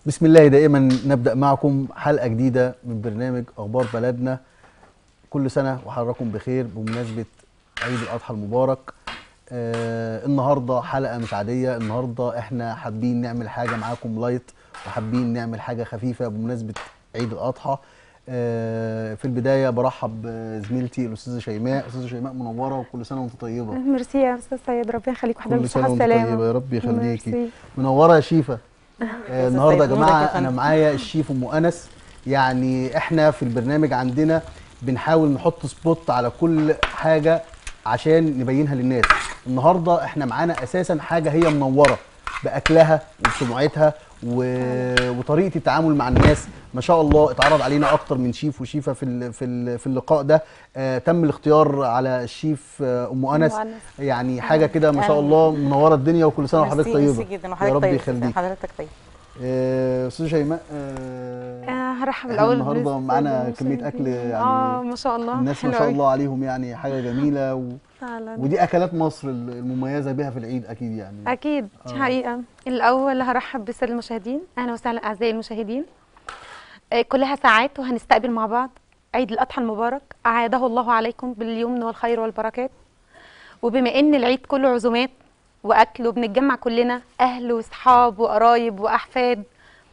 بسم الله دائما نبدأ معكم حلقة جديدة من برنامج أخبار بلدنا كل سنة وحضراتكم بخير بمناسبة عيد الأضحى المبارك آه النهاردة حلقة مش عادية النهاردة احنا حابين نعمل حاجة معاكم لايت وحابين نعمل حاجة خفيفة بمناسبة عيد الأضحى آه في البداية برحب بزميلتي الأستاذة شيماء أستاذة شيماء منورة وكل سنة وأنت طيبة ميرسي يا استاذ سيد ربنا يخليك وحضرتك كل سنة بالصحه وأنت والسلامه طيبة يا رب يخليكي ميرسي. منوره يا شيفا آه النهارده يا سيد، جماعه نورك يا انا فندم. معايا الشيف ام انس يعني احنا في البرنامج عندنا بنحاول نحط سبوت على كل حاجه عشان نبينها للناس النهارده احنا معانا اساسا حاجه هي منوره باكلها وبسمعتها و... وطريقه التعامل مع الناس ما شاء الله اتعرض علينا اكتر من شيف وشيفه في ال... في ال... في اللقاء ده آه تم الاختيار على الشيف آه ام انس أنس. يعني حاجه كده ما شاء أهلاً. الله منوره الدنيا وكل سنه وحضرتك ميرسي- طيبه ميرسي جدا يا وحضرتك رب طيب يخليك حضرتك طيب آه، استاذ شيماء آه، آه هرحب إحنا الاول النهاردة بالأستاذ معانا المشاهدين. كمية أكل يعني اه ما شاء الله الناس ما حلو شاء أوي. الله عليهم يعني حاجه جميله و... فعلا ودي اكلات مصر المميزه بها في العيد اكيد يعني اكيد دي آه. حقيقه الاول هرحب بالساده المشاهدين اهلا وسهلا اعزائي المشاهدين آه كلها ساعات وهنستقبل مع بعض عيد الاضحى المبارك اعاده الله عليكم باليمن والخير والبركات وبما ان العيد كله عزومات واكل وبنتجمع كلنا اهل واصحاب وقرايب واحفاد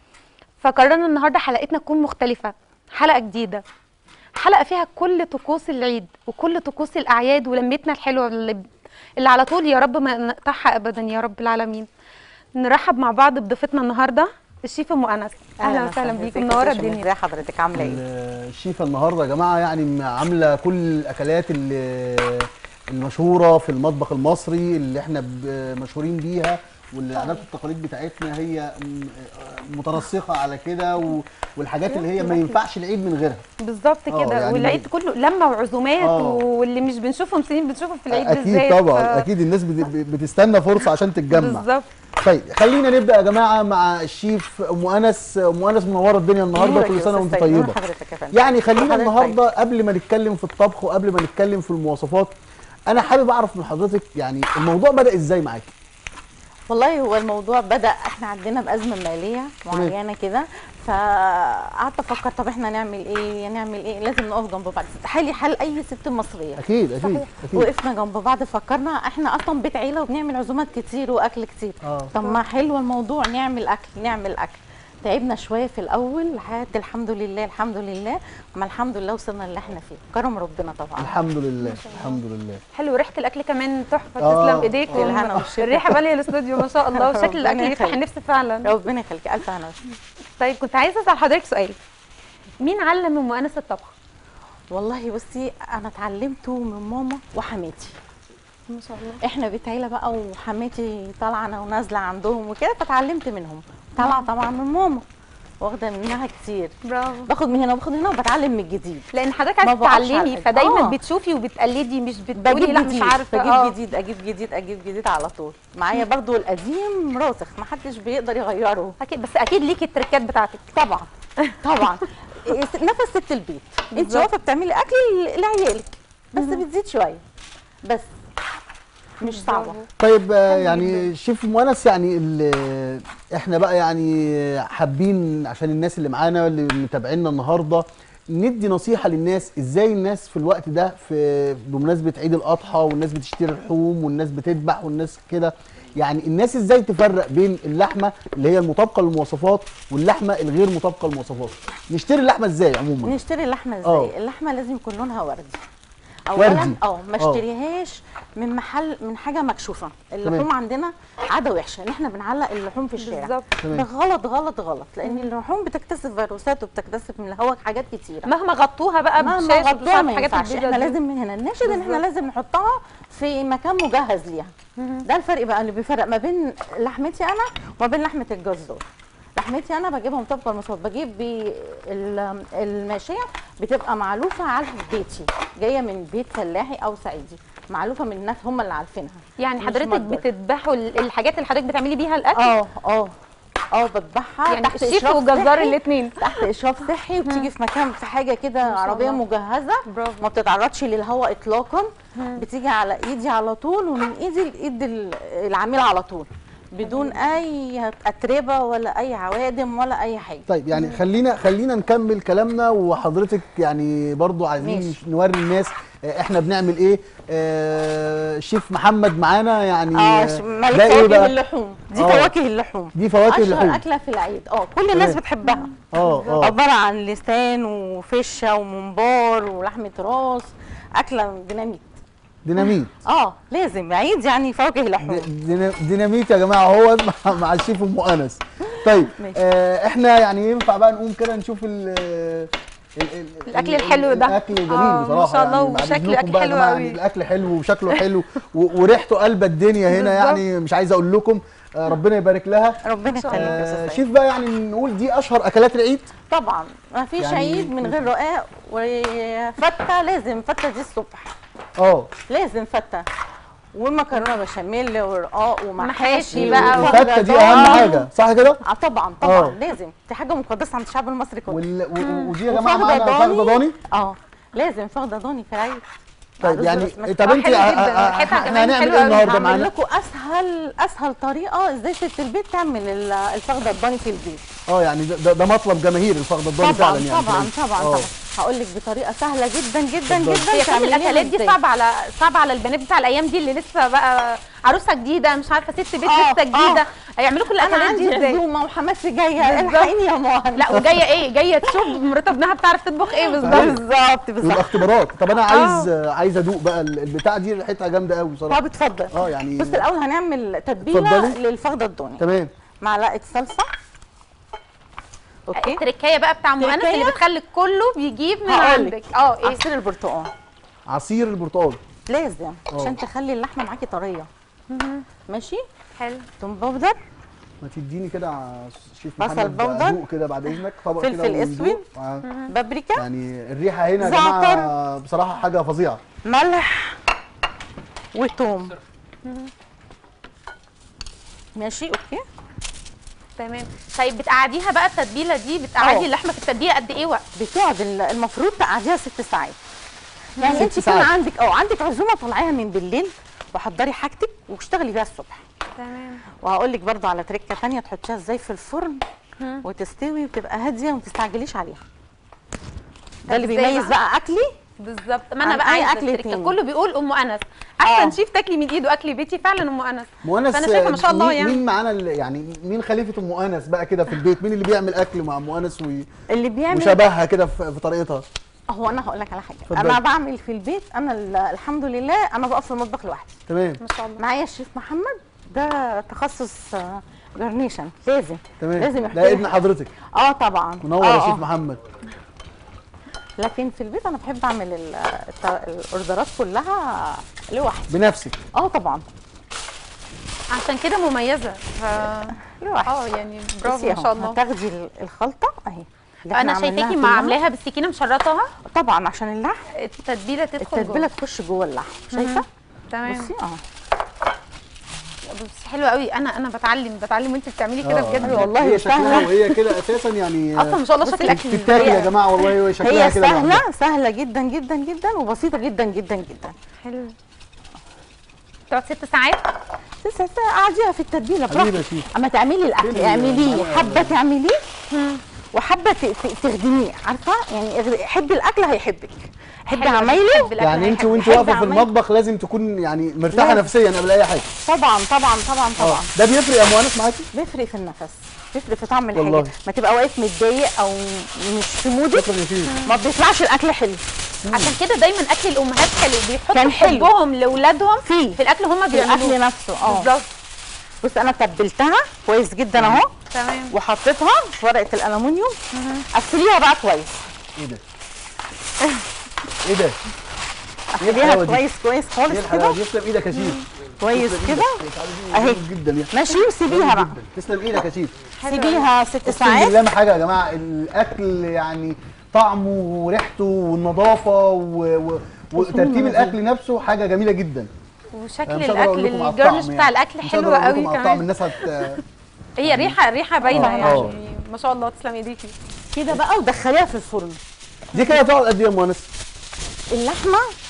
فقررنا النهارده حلقتنا تكون مختلفه حلقه جديده حلقه فيها كل طقوس العيد وكل طقوس الاعياد ولمتنا الحلوه اللي, اللي على طول يا رب ما نقطعها ابدا يا رب العالمين نرحب مع بعض بضيفتنا النهارده الشيف ام انس اهلا وسهلا بيكم ازيك يا منوره شيماء؟ الدنيا ازي حضرتك عامله ايه ال- الشيفه النهارده يا جماعه يعني عامله كل الاكلات اللي المشهوره في المطبخ المصري اللي احنا ب- مشهورين بيها واللي العادات والتقاليد بتاعتنا هي م- مترسخه على كده و- والحاجات اللي هي ما ينفعش العيد من غيرها بالظبط آه، كده يعني- والعيد كله لمه وعزومات آه. واللي مش بنشوفهم سنين بنشوفهم في العيد اكيد بالذات طبعا ف- اكيد الناس بت- بتستنى فرصه عشان تتجمع بالظبط طيب خلينا نبدا يا جماعه مع الشيف ام انس ام انس منوره الدنيا النهارده نورك كل يا سنه أستاذ وانت سيد، نور طيبه حضرتك يا فندم يعني خلينا حضرتك النهارده قبل ما نتكلم في الطبخ وقبل ما نتكلم في المواصفات انا حابب اعرف من حضرتك يعني الموضوع بدا ازاي معاكي والله هو الموضوع بدا احنا عندنا بازمه ماليه معينه كده فقعدت افكر طب احنا نعمل ايه نعمل ايه لازم نقف جنب بعض حالي حال اي ست مصريه اكيد اكيد صحيح. اكيد وقفنا جنب بعض فكرنا احنا اصلا بيت عيله وبنعمل عزومات كتير واكل كتير اه طب ما حلو الموضوع نعمل اكل نعمل اكل تعبنا شويه في الاول لحد الحمد لله الحمد لله ما الحمد لله وصلنا اللي احنا فيه كرم ربنا طبعا الحمد لله الحمد لله حلو ريحه الاكل كمان تحفه آه. تسلم ايديكم الهنا والشفا. الريحه ماليه الاستوديو ما شاء الله وشكل ربنا الاكل يفتح يخليك. النفس فعلا ربنا يخليك الف هنا وشفا. طيب كنت عايزه اسال حضرتك سؤال مين علم ام انس الطبخ والله بصي انا اتعلمته من ماما وحماتي ما شاء الله احنا بيت عيله بقى وحماتي طالعه انا ونازله عندهم وكده فتعلمت منهم طالعه طبعا من ماما واخده منها كتير برافو باخد من هنا وباخد من هنا وبتعلم من الجديد لان حضرتك ما عايزه بقفش تتعلمي على- فدايما آه. بتشوفي وبتقلدي مش بتقولي بجيب لا مش جديد عارفه بجيب آه. جديد اجيب جديد اجيب جديد على طول معايا برضو القديم راسخ ما حدش بيقدر يغيره اكيد بس اكيد ليكي التركات بتاعتك طبعا طبعا نفس ست البيت انت بالظبط. واقفه بتعملي اكل ل- لعيالك بس بتزيد شويه بس مش صعبه برافو. طيب آه، حلو يعني شيف ام انس يعني ال- احنا بقى يعني حابين عشان الناس اللي معانا اللي متابعينا النهارده ندي نصيحه للناس ازاي الناس في الوقت ده في بمناسبه عيد الاضحى والناس بتشتري لحوم والناس بتذبح والناس كده يعني الناس ازاي تفرق بين اللحمه اللي هي المطابقه للمواصفات واللحمه الغير مطابقه للمواصفات نشتري اللحمه ازاي عموما نشتري اللحمه آه. ازاي اللحمه لازم يكون لونها وردي وردي. اولا اه ما آه. اشتريهاش من محل من حاجه مكشوفه اللحوم تمام. عندنا عاده وحشه ان احنا بنعلق اللحوم في الشارع بالظبط تمام. ده غلط غلط غلط لان اللحوم بتكتسب فيروسات وبتكتسب من الهواء حاجات كتيره مهما غطوها بقى مهما بشاش غطوها بشاش ما حاجات ينفعش البيضة احنا دي. لازم من هنا الناشد ان احنا بالظبط. لازم نحطها في مكان مجهز ليها ده الفرق بقى اللي بيفرق ما بين لحمتي انا وما بين لحمه الجزار لحمتي انا بجيبها مطابقه المواصفات بجيب بي- ال- الماشيه بتبقى معلوفه على بيتي جايه من بيت فلاحي او صعيدي معلوفه من الناس هم اللي عارفينها يعني مش حضرتك مصدر. بتذبحوا ال- الحاجات اللي حضرتك بتعملي بيها الاكل اه اه اه بذبحها يعني تحت الشيف إشراف والجزار صحي. الاثنين تحت اشراف صحي وبتيجي في مكان في حاجه كده ما شاء عربيه الله. مجهزه برافو ما بتتعرضش للهواء اطلاقا بتيجي على ايدي على طول ومن ايدي لايد ال- العميل على طول بدون اي اتربه ولا اي عوادم ولا اي حاجه طيب يعني خلينا خلينا نكمل كلامنا وحضرتك يعني برضو عايزين ماشي. نوري الناس آه، احنا بنعمل ايه آه، الشيف محمد معانا يعني اه آه، ش- ملك ده ايه فواكه بقى اللحوم دي آه. فواكه اللحوم دي فواكه اشهر اللحوم اكله في العيد اه كل الناس تمام. بتحبها اه اه عباره عن لسان وفشه وممبار ولحمه راس اكله ديناميت ديناميت اه لازم عيد يعني فواكه لحوم دي- دينا- ديناميت يا جماعه هو مع- مع الشيف ام انس طيب ماشي. آه احنا يعني ينفع بقى نقوم كده نشوف ال ال- ال- الأكل ال- الحلو ده. الاكل جميل آه، بصراحه ما شاء الله، يعني بعد وشكله إذنكم أكل بقى يا حلو جماعة، قوي. يعني الاكل حلو وشكله حلو و- وريحته قلبه الدنيا هنا بالظبط. يعني مش عايز اقول لكم آه ربنا يبارك لها ربنا يخليك يا آه استاذ سيد. شيف بقى يعني نقول دي اشهر اكلات العيد طبعا ما فيش يعني- عيد من غير رقاق وفته لازم فته دي الصبح اه لازم فته ومكرونه بشاميل ورقاق ومحاشي محاشي بقى. وفخدة الفته دي ضاني. اهم حاجه صح كده اه طبعا طبعا آه. لازم دي حاجه مقدسه عند الشعب المصري كله وال... و- ودي يا جماعه وفخدة معانا فخده ضاني اه لازم فخده ضاني في العيد طيب رز يعني بسمتي. طب آه، انت حلو ه- جدا. ه- ريحتها احنا كمان هنعمل حلوة ايه أوي. النهارده هعمل معانا لكم اسهل اسهل طريقه ازاي ست البيت تعمل ال- الفخده الضاني في البيت اه يعني ده, ده, ده مطلب جماهير الفخده الضاني طبعا فعلا يعني طبعا كده. طبعا آه. طبعا هقول لك بطريقه سهله جدا جدا اتفضلي. جدا هي كل تعمليها الاكلات دي إزاي. صعبه على صعبه على البنات بتاع الايام دي اللي لسه بقى عروسه جديده مش عارفه ست بيت آه، لسه جديده هيعملوا كل انا الاكلات دي عندي ازاي عزومه وحماسي جايه بالظبط. الحقيني يا مهند لا وجايه ايه جايه تشوف مرات ابنها بتعرف تطبخ ايه بالظبط بالظبط يبقى بالظبط اختبارات طب انا عايز آه. عايز ادوق بقى ال- البتاع دي ريحتها جامده قوي بصراحه طب اتفضل اه يعني بص الاول هنعمل تتبيله اتفضلي. للفخده الضاني تمام معلقه صلصه اوكي التركايه بقى بتاع ام انس تركاية؟ اللي بتخلي كله بيجيب من هقولك. عندك اه ايه عصير البرتقال عصير البرتقال لازم اه. عشان تخلي اللحمه معاكي طريه ماشي حلو توم باودر ما تديني كده يا شيف بصل محمد باودر. ادوق كده بعد اذنك طبق كده فلفل وندوق. اسود. آه. بابريكا يعني الريحه هنا يا زعتر. جماعه بصراحه حاجه فظيعه ملح وتوم ماشي اوكي تمام طيب بتقعديها بقى التتبيله دي بتقعدي اه. اللحمه في التتبيله قد ايه وقت بتقعد ال- المفروض تقعديها ست ساعات يعني ست انت كان ساعات. عندك اه عندك عزومه طلعيها من بالليل وحضري حاجتك واشتغلي بيها الصبح تمام وهقول لك برضو على تريكه تانية تحطيها ازاي في الفرن وتستوي وتبقى هاديه وما تستعجليش عليها ده اللي ازاي بقى؟ بقى, بقى اكلي بالظبط ما انا عن بقى أي عايزه أكل التركه تاني. كله بيقول ام انس احسن اه. شيف تاكلي من ايده اكل بيتي فعلا ام انس مؤنس فانا شايفه ما شاء الله مين- يعني مين معانا اللي- يعني مين خليفه ام انس بقى كده في البيت مين اللي بيعمل اكل مع ام انس وي- اللي بيعمل وشبهها كده في في طريقتها هو انا هقول لك على حاجه اتفضلي. انا بعمل في البيت انا ال- الحمد لله انا بقف في المطبخ لوحدي تمام ما شاء الله معايا الشيف محمد ده تخصص آه، جرنيشن لازم تمام لازم ده يحترم ابن حضرتك اه طبعا منور آه، يا آه. شيف محمد لكن في البيت انا بحب اعمل ال- الت- الاوردرات كلها لوحدي بنفسك اه طبعا عشان كده مميزه ف لوحدي اه يعني برافو بصي ما أهو، شاء الله هتاخدي ال- الخلطه اهي اللي احنا انا عملناها شايفاكي كلها. مع عاملاها بالسكينه مشرطاها طبعا عشان اللحم التتبيله تدخل التتبيله جوه. تخش جوه اللحم شايفه تمام بصي اه بس حلوه قوي انا انا بتعلم بتعلم وانت بتعملي كده آه، بجد يعني والله هي شكلها سهلة. وهي كده اساسا يعني اصلا ما شاء الله شكل الاكل تتاكل يا جماعه والله وهي شكلها هي كده لوحدها. سهله سهله جدا جدا جدا وبسيطه جدا جدا جدا حلو تقعد ست ساعات بس بس قعديها في التتبيله حبيبي يا براحتك شيف اما تعملي الاكل فين اعمليه المعلقة حبه تعمليه وحبه ت- ت- تخدميه عارفه يعني اغد- حبي الاكل هيحبك حبي حلوة دي، عمايله بحب الأكل يعني انت هيحب. وانت بحب واقفه في أعمل- المطبخ لازم تكون يعني مرتاحه لازم. نفسيا قبل اي حاجه طبعا طبعا طبعا اه طبعا ده بيفرق يا مؤنس معاكي بيفرق في النفس بيفرق في طعم والله. الحاجه ما تبقى واقف متضايق او مش في مودك شكرا يا شيف ما بيطلعش الاكل حلو عشان كده دايما اكل الامهات حلو بيحطوا كان حلو. حبهم لاولادهم فيه. في الاكل هم في الاكل بيعملوه نفسه اه بالظبط بص انا تبلتها كويس جدا اهو تمام وحطيتها في ورقه الالومنيوم قفليها بقى كويس ايه ده ايه ده قفليها الحلاوة دي؟ كويس كويس ايه خالص الحلاوه كده دي تسلم ايدك يا شيف كويس تسلم كده إيدك. أهي. جامد جدا يعني ماشي وسيبيها بقى جدا. تسلم ايدك يا شيف سيبيها ست اقسم ساعات بالله ما حاجه يا جماعه الاكل يعني طعمه وريحته والنظافه و... و... وترتيب الاكل نفسه حاجه جميله جدا أنا وشكل مش هقدر أقول الاكل لكم على الجرنش الطعم بتاع يعني. الاكل مش حلو هقدر أقول قوي لكم على الطعم كمان الناس هت هي ريحه ريحه باينه آه، يعني آه. ما شاء الله تسلم ايديكي كده بقى ودخليها في الفرن دي كده تقعد قد ايه يا مؤنس؟ اللحمه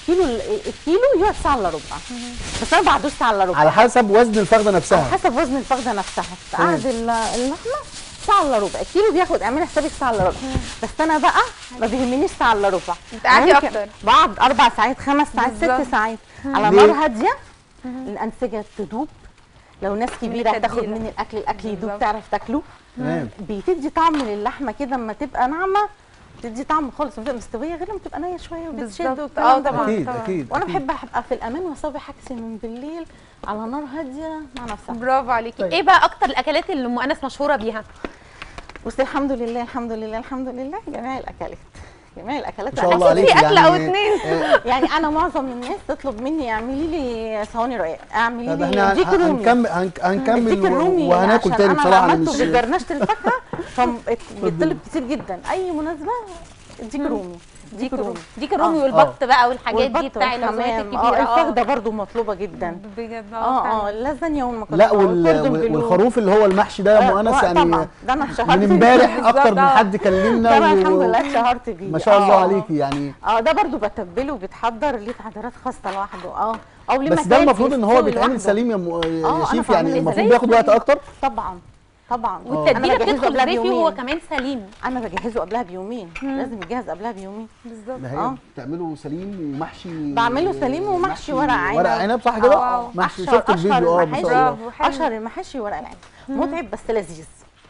الكيلو الكيلو يقعد ساعه الا ربع بس انا بعدوش ساعه الا ربع على حسب وزن الفخده على نفسها حسب وزن الفخده نفسها قعد ال- اللحمه ساعه الا ربع الكيلو بياخد اعملي حسابك ساعه الا ربع بس انا بقى ما بيهمنيش ساعه الا ربع بتقعدي ممكن أكتر. بقعد اربع ساعات خمس ساعات ست بالظبط. ساعات على ليه؟ نار هاديه الانسجه تدوب لو ناس كبيره هتاخد التتبيلة. مني الاكل الاكل يدوب بالظبط. تعرف تاكله تمام بتدي طعم للحمه كده اما تبقى ناعمه بتدي طعم خالص لما تبقى مستويه غير لما تبقى نيه شويه وبتشد بالظبط. والكلام اه ده. طبعا اكيد طبعا. اكيد وانا أكيد. بحب ابقى في الامان واصبي حاجتي من بالليل على نار هاديه مع نفسها برافو عليكي طيب. ايه بقى اكتر الاكلات اللي ام انس مشهوره بيها بصي الحمد لله الحمد لله الحمد لله جميع الاكلات جميع الاكلات ما شاء الله أكيد عليك في أكلة أو يعني اتنين. آه، يعني انا معظم الناس تطلب مني اعملي لي صواني رقاق اعملي طب لي احنا ديك هن- رومي هنكمل هنك- هنكمل الديك الرومي و- وهناكل عشان تاني انا بصراحه انا عملته مش بجرنشة الفاكهه فبيطلب كتير جدا اي مناسبه الديك رومي ديك رومي ديك الرومي آه. والبط بقى والحاجات دي والبط بتاع العزومات والحمام. الكبيره اه الفخده برضو مطلوبه جدا بجد اه اه فعلا. اللازانيا والمكرونه لا وال... والكوردون وال- بلو. والخروف اللي هو المحشي ده يا آه، مؤنس آه، يعني طبعا ده انا اتشهرت من امبارح بالظبط، اكتر من آه. حد كلمنا ده انا و- الحمد لله اتشهرت بيه ما شاء الله آه. عليكي يعني اه ده برضو بتبله وبيتحضر ليه تعديلات خاصه لوحده اه او ليه بس ده مكان المفروض ان هو بيستوي بيتعمل لوحده. سليم يا, م... يا أنا شيف بعمله يعني المفروض زي بياخد وقت السليم. اكتر طبعا طبعا والتتبيله أنا بجهزه بتدخل قبلها ازاي فيه بيومين. وهو كمان سليم انا بجهزه قبلها بيومين لازم يتجهز قبلها بيومين بالظبط ده هي آه. بتعمله سليم ومحشي بعمله سليم ومحشي ورق عنب. ورق عنب صح كده؟ آه. محشي أشهر- شفت الفيديو اه ما المحاشي- شاء الله برافو حلو اشهر المحاشي ورق العنب متعب بس لذيذ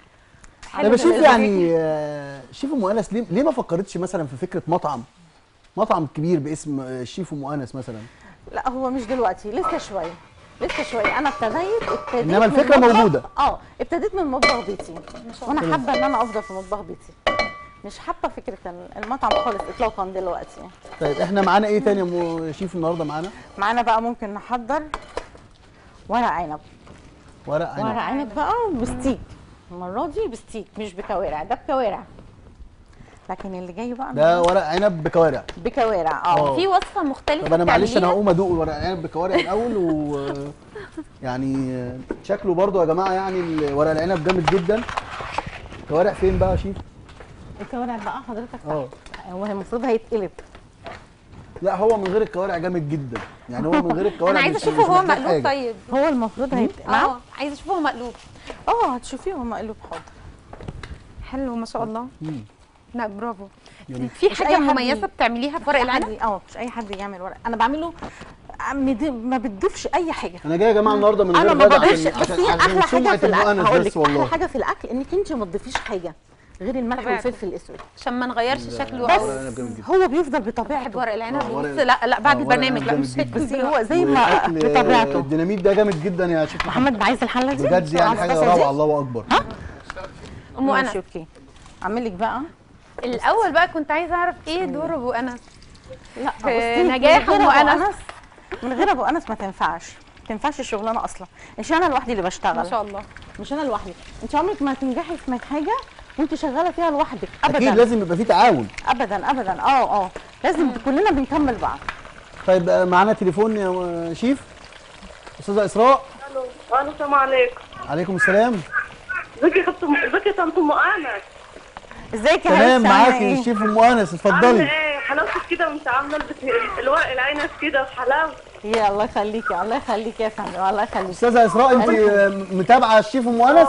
انا بشوف يعني آه، شيف ام انس ليه ليه ما فكرتش مثلا في فكره مطعم مطعم كبير باسم آه، الشيف ام انس مثلا لا هو مش دلوقتي لسه شويه لسه شويه انا ابتديت ابتديت إنما من الفكرة مطبخ- موجودة. اه ابتديت من مطبخ بيتي وانا حابه ان انا افضل في مطبخ بيتي مش حابه فكره المطعم خالص اطلاقا دلوقتي طيب احنا معانا ايه تاني يا ام شيف النهارده معانا معانا بقى ممكن نحضر ورق عنب ورق ورق عنب عنب بقى بستيك المره دي بستيك مش بكوارع ده بكوارع لكن اللي جاي بقى ده ورق عنب بكوارع بكوارع آه. اه في وصفه مختلفه طب انا معلش انا بتعمليها؟ هقوم ادوق الورق العنب بكوارع الاول و يعني آه، شكله برضو يا جماعه يعني ورق العنب جامد جدا كوارع فين بقى يا شيف الكوارع بقى حضرتك اه هو المفروض هيتقلب لا هو من غير الكوارع جامد جدا يعني هو من غير الكوارع انا عايزه مش- اشوفه مش هو محتاج مقلوب حاجة. طيب هو المفروض هيتقلب نعم اه عايزه اشوفه هو مقلوب اه هتشوفيه هو مقلوب حاضر حلو ما شاء الله مم. لا برافو جميل. في مش أي حاجه حد مميزه ي- بتعمليها في ورق مش أي حد- العنب اه مش اي حد يعمل ورق انا بعمله مد- ما بتضيفش اي حاجه انا جاي يا جماعه النهارده من انا غير ما غدا بضيفش عشان بس عشان هي عشان احلى حاجه سمعه في الاكل المؤنس هقول بس لك احلى والله حاجه في الاكل انك انت ما تضيفيش حاجه غير الملح طبيعته. والفلفل الاسود عشان ما نغيرش شكله ورق او العنب جامد جدا هو بيفضل بحب بطبيعته ورق العنب آه، ورق- بص لا لا بعد آه، ورق البرنامج لا العنب مش جامد جدا. بس هو زي ما وأكل، آه، بطبيعته الديناميت ده جامد جدا يا شيف محمد محمد عايز الحله دي بجد يعني حاجه الطاسة دي؟ روعه الله اكبر ام ماشي انس اوكي اعمل لك بقى الاول بقى كنت عايزه اعرف ايه دور ابو انس لا في بصي، نجاح من غير أم أبو أنس. من غير ابو انس ما تنفعش ما تنفعش الشغلانه اصلا مش انا لوحدي اللي بشتغل ما شاء الله مش انا لوحدي انت عمرك ما تنجحي في حاجه وانت شغاله فيها لوحدك ابدا اكيد لازم يبقى في تعاون ابدا ابدا اه اه لازم كلنا بنكمل بعض طيب آه، معانا تليفون يا شيف استاذه اسراء الو الو السلام عليكم عليكم السلام ازيك يا خط ازيك يا طنط ام انس ازيك يا تمام حبيبتي، عاملة معاكي إيه؟ الشيف ام انس اتفضلي عامله ايه حلاوتك كده وانت عامله البت- الورق العنب كده حلاوه يا الله يخليكي الله يخليكي يا فندم الله يخليكي استاذه اسراء انت آه، متابعه الشيف ام انس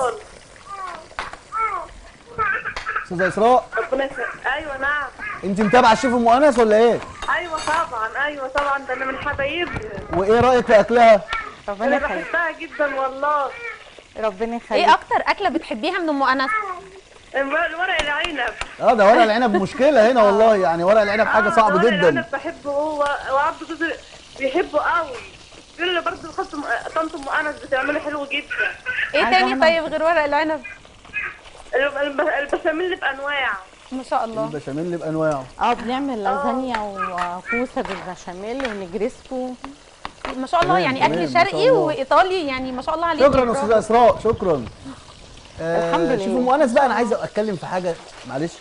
استاذه اسراء ربنا يسلمك ايوه نعم انت متابعه الشيف ام انس ولا ايه ايوه طبعا ايوه طبعا ده انا من حبايبها وايه رايك في اكلها ربنا انا يخليك بحبها جدا والله ربنا يخليك ايه اكتر اكله بتحبيها من ام انس الورق الورق العنب اه ده ورق العنب مشكله هنا والله يعني ورق العنب حاجه آه، صعبه ده ورق جدا العنب بحبه هو وعبد جوزي بيحبه قوي بيقول لي برضه خط طنط ام انس بتعمله حلو جدا ايه عايزة تاني أنا- طيب غير ورق العنب الب- الب- البشاميل بانواع ما شاء الله البشاميل بانواعه اه بنعمل لازانيا وكوسه بالبشاميل ونجريسكو ما شاء الله تمام، يعني تمام، اكل ما شاء شرقي الله. وايطالي يعني ما شاء الله عليك شكرا استاذه اسراء شكرا آه الحمد لله. شوف ام انس بقى انا عايز اتكلم في حاجه معلش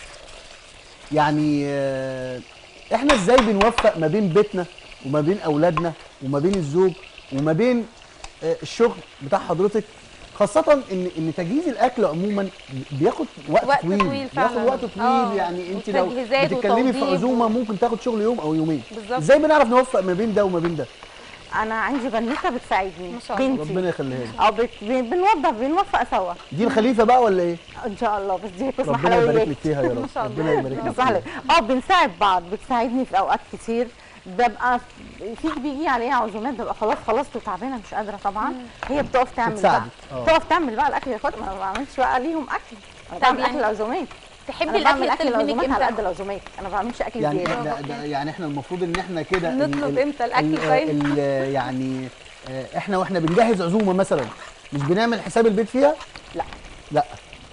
يعني آه احنا ازاي بنوفق ما بين بيتنا وما بين اولادنا وما بين الزوج وما بين آه الشغل بتاع حضرتك خاصة ان ان تجهيز الاكل عموما بياخد وقت, وقت طويل, طويل بياخد فعلاً. وقت طويل آه. يعني انت لو وتجهيزات بتتكلمي في وتوضيب عزومه و- ممكن تاخد شغل يوم او يومين بالظبط. ازاي بنعرف نوفق ما بين ده وما بين ده انا عندي بنوته بتساعدني ما شاء الله. بنتي ربنا يخليها لك اه بت... بن- بنوضب بنوفق سوا دي الخليفه بقى ولا ايه ان شاء الله بس دي قسم ربنا يبارك حلويات لك فيها يا رب ما شاء الله. ربنا يبارك لك قسم حلويات اه بنساعد بعض بتساعدني في اوقات كتير ببقى في بيجي عليها عزومات ببقى خلاص خلصت وتعبانه مش قادره طبعا هي بتقف تعمل بقى بتساعدك. آه. بتقف تعمل بقى الاكل يا اخوات ما بعملش بقى ليهم اكل انا طب بعمل يعني اكل العزومات تحبي انا بعمل الاكل اكل يطلب منك العزومات على امتى قد العزومات انا ما بعملش اكل يعني زياده ده ده يعني احنا المفروض ان احنا كده ال- نطلب ال- امتى الأكل ال- طيب؟ ال- يعني آه، احنا واحنا بنجهز عزومه مثلا مش بنعمل حساب البيت فيها لا لا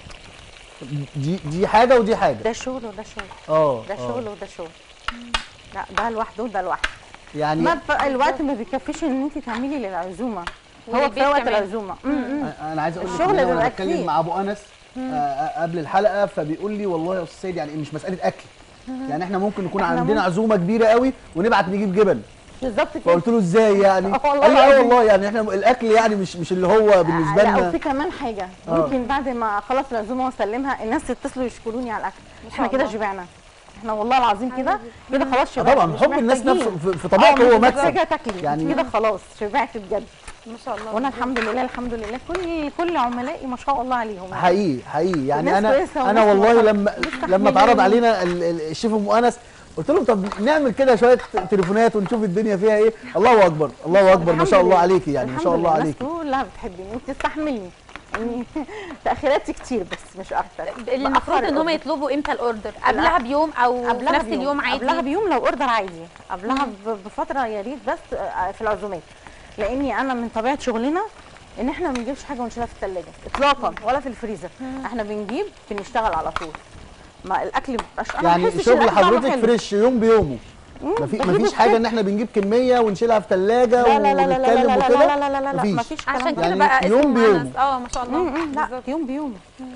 دي دي حاجه ودي حاجه ده شغل وده شغل اه ده آه. شغل وده شغل لا ده لوحده وده لوحده يعني ما ب- الوقت ما بيكفيش ان انت تعملي للعزومه هو وللبيت كفايه وقت كمان. العزومه م- م. انا عايز اقول لك الشغل إن أنا بيبقى وانا بتكلم كتير. مع ابو انس آه، آه، قبل الحلقه فبيقول لي والله يا استاذ سيد يعني مش مساله اكل يعني احنا ممكن يكون إحنا عندنا ممكن. عزومه كبيره قوي ونبعت نجيب جبن بالظبط كده فقلت له ازاي يعني آه، والله قال لي اه العظيم. والله يعني احنا الاكل يعني مش مش اللي هو بالنسبه لا لنا وفي كمان حاجه آه. ممكن بعد ما اخلص العزومه واسلمها الناس يتصلوا يشكروني على الاكل احنا كده الله. شبعنا احنا والله العظيم كده كده خلاص آه شبعنا طبعا مش حب الناس محتاجين. نفسه في- في اه طبيعته هو مش مكسب محتاجه تاكلي يعني- يعني كده خلاص شبعت بجد ما شاء الله وانا الحمد لله الحمد لله كل كل عملائي ما شاء الله عليهم حقيقي حقيقي يعني وناس انا كويسة انا وناس والله محترمة. لما مستحملين. لما اتعرض علينا ال- ال- الشيف ام انس قلت لهم طب نعمل كده شويه تليفونات ونشوف الدنيا فيها ايه الله اكبر الله اكبر ما الحمد شاء الله لله. عليكي يعني ما الحمد شاء الله لله. عليكي الناس كلها بتحبني وبتستحملني يعني تاخيراتي كتير بس مش اكتر المفروض بأخر ان هم الأوردر. يطلبوا امتى الاوردر قبلها بيوم او في قبلها نفس بيوم. اليوم عادي قبلها بيوم لو اوردر عادي قبلها ب- بفتره يا ريت بس آه، في العزومات لاني انا من طبيعه شغلنا ان احنا ما بنجيبش حاجه ونشيلها في الثلاجه اطلاقا ولا في الفريزر احنا بنجيب بنشتغل على طول ما الاكل مبقاش أنا ما يعني بحسش شغل الأكل طعمه حضرتك حلو. فريش يوم بيومه مم، مفي بجيب مفيش حاجه ان احنا بنجيب كميه ونشيلها في ثلاجه لا لا لا لا لا ونتكلم لا لا وكده لا لا لا لا لا مفيش. مفيش الكلام عشان ده. كده يعني بقى يوم اسمه بيوم. مؤنس. اه ما شاء الله مم، مم، لا بالظبط. يوم بيوم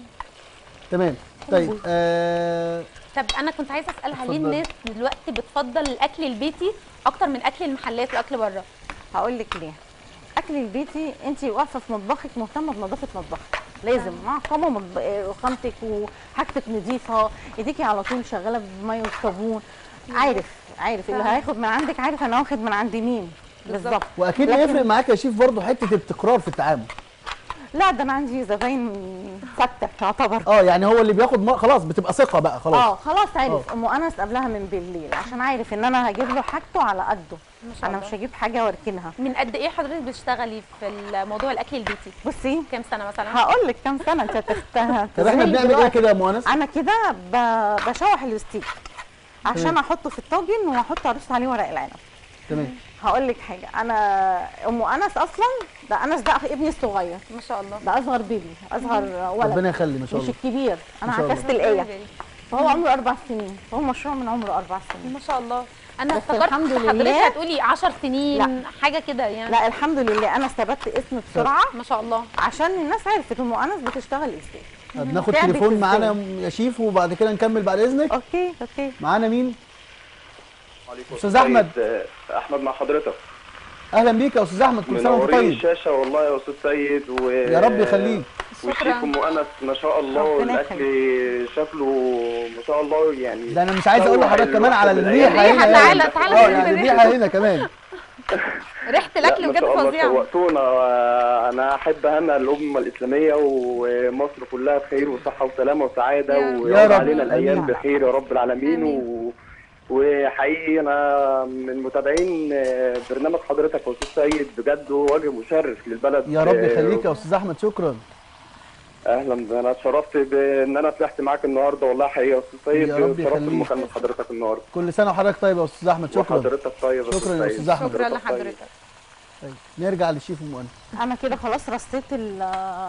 تمام طيب آه طب انا كنت عايزه اسالها ليه اتفضلي. الناس دلوقتي بتفضل الاكل البيتي اكتر من اكل المحلات والاكل بره هقول لك ليه اكل البيتي انت واقفه في مطبخك مهتمه بنظافه مطبخك لازم مع قامه مطب... آه، وخامتك وحاجتك نظيفه ايديكي على طول شغاله بميه وصابون عارف عارف اللي فعلا. هياخد من عندك عارف انا واخد من عند مين بالظبط. بالظبط واكيد لكن- هيفرق معاك يا شيف برضه حته التكرار في التعامل لا ده انا عندي زباين ثابته تعتبر اه يعني هو اللي بياخد مر... خلاص بتبقى ثقه بقى خلاص اه خلاص عارف ام انس قبلها من بالليل عشان عارف ان انا هجيب له حاجته على قده ما شاء انا الله. مش هجيب حاجه واركنها من قد ايه حضرتك بتشتغلي في الموضوع الاكل البيتي بصي كام سنه مثلا هقول لك كام سنه انت هتختها طب احنا بنعمل ايه كده يا مؤنس انا كده ب- بشوح الستيك عشان تمام. احطه في الطاجن واحط ارص عليه ورق العنب تمام هقول لك حاجه انا ام انس اصلا ده انس ده ابني الصغير ما شاء الله ده اصغر بيبي اصغر ولد ربنا يخلي ما شاء مش الله الكبير انا ما شاء الله. عكست الايه فهو عمره اربع سنين فهو مشروع من عمره اربع سنين ما شاء الله انا بس افتكرت الحمد حضرتك لله- هتقولي 10 سنين حاجه كده يعني لا الحمد لله انا ثبت اسم بسرعه ما شاء الله عشان الناس عرفت ام انس بتشتغل ازاي بناخد تعبت تليفون إزاي؟ معانا يا شيف وبعد كده نكمل بعد اذنك اوكي اوكي معانا مين عليكم أستاذ السيد، أحمد. آه، احمد مع حضرتك اهلا بيك يا استاذ احمد كل سنه وانت منورين طيب الشاشه والله يا استاذ سيد و يا رب يخليك والشيف ام انس ما شاء الله ربنا الاكل شكله ما شاء الله يعني ده انا مش عايز اقول روح لحضرتك كمان على الواحد الريحه بالأيام. هنا تعالى- يعني. تعالى اه شوف يعني الريحة. الريحه هنا كمان ريحه لا، الاكل ما بجد شاء الله فظيعه شوقتونا آه، انا احب اهنئ الامه الاسلاميه ومصر كلها بخير وصحه وسلامه وسعاده يا- يا ويعود رب. علينا الايام آمين. بخير يا رب العالمين آمين. و... وحقيقي انا من متابعين آه، برنامج حضرتك يا استاذ سيد بجد هو وجه مشرف للبلد يا رب آه، يخليك يا استاذ احمد شكرا اهلا انا اتشرفت بان انا طلعت معاك النهارده والله حقيقي يا استاذ سيد يا رب اتشرفت يخليك. بمكالمه حضرتك النهارده كل سنه وحضرتك طيب يا استاذ احمد شكرا وحضرتك طيب يا شكرا يا سيد. أستاذ أحمد. شكرا حضرتك طيب. لحضرتك طيب نرجع للشيف ام انس انا كده خلاص رصيت ال-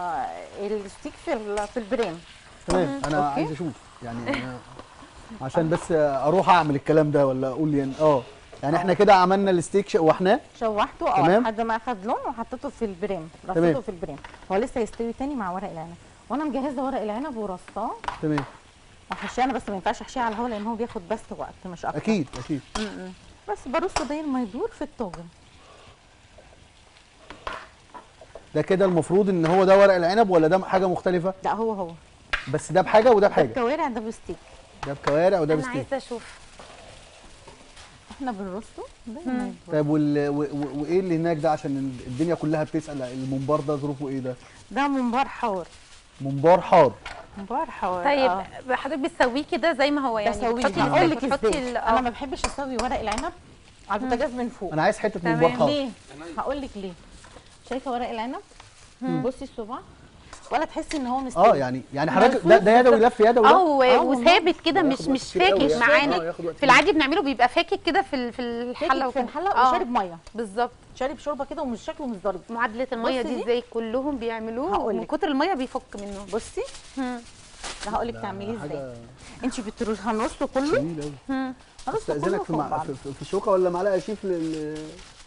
الستيك في ال- في البريم تمام انا أوكي. عايز اشوف يعني أنا عشان بس اروح اعمل الكلام ده ولا اقول يعني اه يعني احنا كده عملنا الستيك شوحناه شوحته اه تمام. لحد ما اخد لون وحطيته في البريم تمام. رصيته في البريم هو لسه يستوي تاني مع ورق العنب وانا مجهزه ورق العنب ورصاه تمام وحشيه انا بس ما ينفعش احشيه على الهواء لان هو بياخد بس وقت مش اكتر اكيد اكيد بس برصه داير ما يدور في الطاجن ده كده المفروض ان هو ده ورق العنب ولا ده حاجه مختلفه لا هو هو بس ده بحاجه وده ده بحاجه بكوارع ده بستيك ده بكوارع وده انا بستيك عايزه اشوف احنا بنرصه زي ما يكون. طيب وال... و... و... وايه اللي هناك ده عشان الدنيا كلها بتسال الممبار ده ظروفه ايه ده ده ممبار حار ممبار حار ممبار حار طيب آه. حضرتك بتسويه كده زي ما هو يعني بسويه بتحطي هقول لك الزيت وتحطي ازاي ال- انا آه. ما بحبش اسوي ورق العنب على البوتاجاز من فوق انا عايز حته تمام. ممبار حار ليه هقول لك ليه شايفه ورق العنب بصي الصباع ولا تحسي ان هو مستوي اه يعني يعني حضرتك ده, ده يدوي لف يدوي اه ده و- آه وثابت كده هو مش ياخد مش وقت كتير قوي فاكك يعني. معانا آه، ياخد وقت في العادي بنعمله بيبقى فاكك كده في ال- في الحله فاكك في وكده. الحله آه، وشارب ميه بالظبط شارب شوربه كده ومش شكله مش ضارب معادله الميه بصي دي دي. ازاي كلهم بيعملوه هقولك. من كتر الميه بيفك منه بصي مم. انا هقول لك تعمليه ازاي حاجه انت بتروح هنرصه كله جميله قوي مم. هنرصه كله استاذنك في, فوق مع... بعض في, في, في شوكه ولا معلقه شيف لل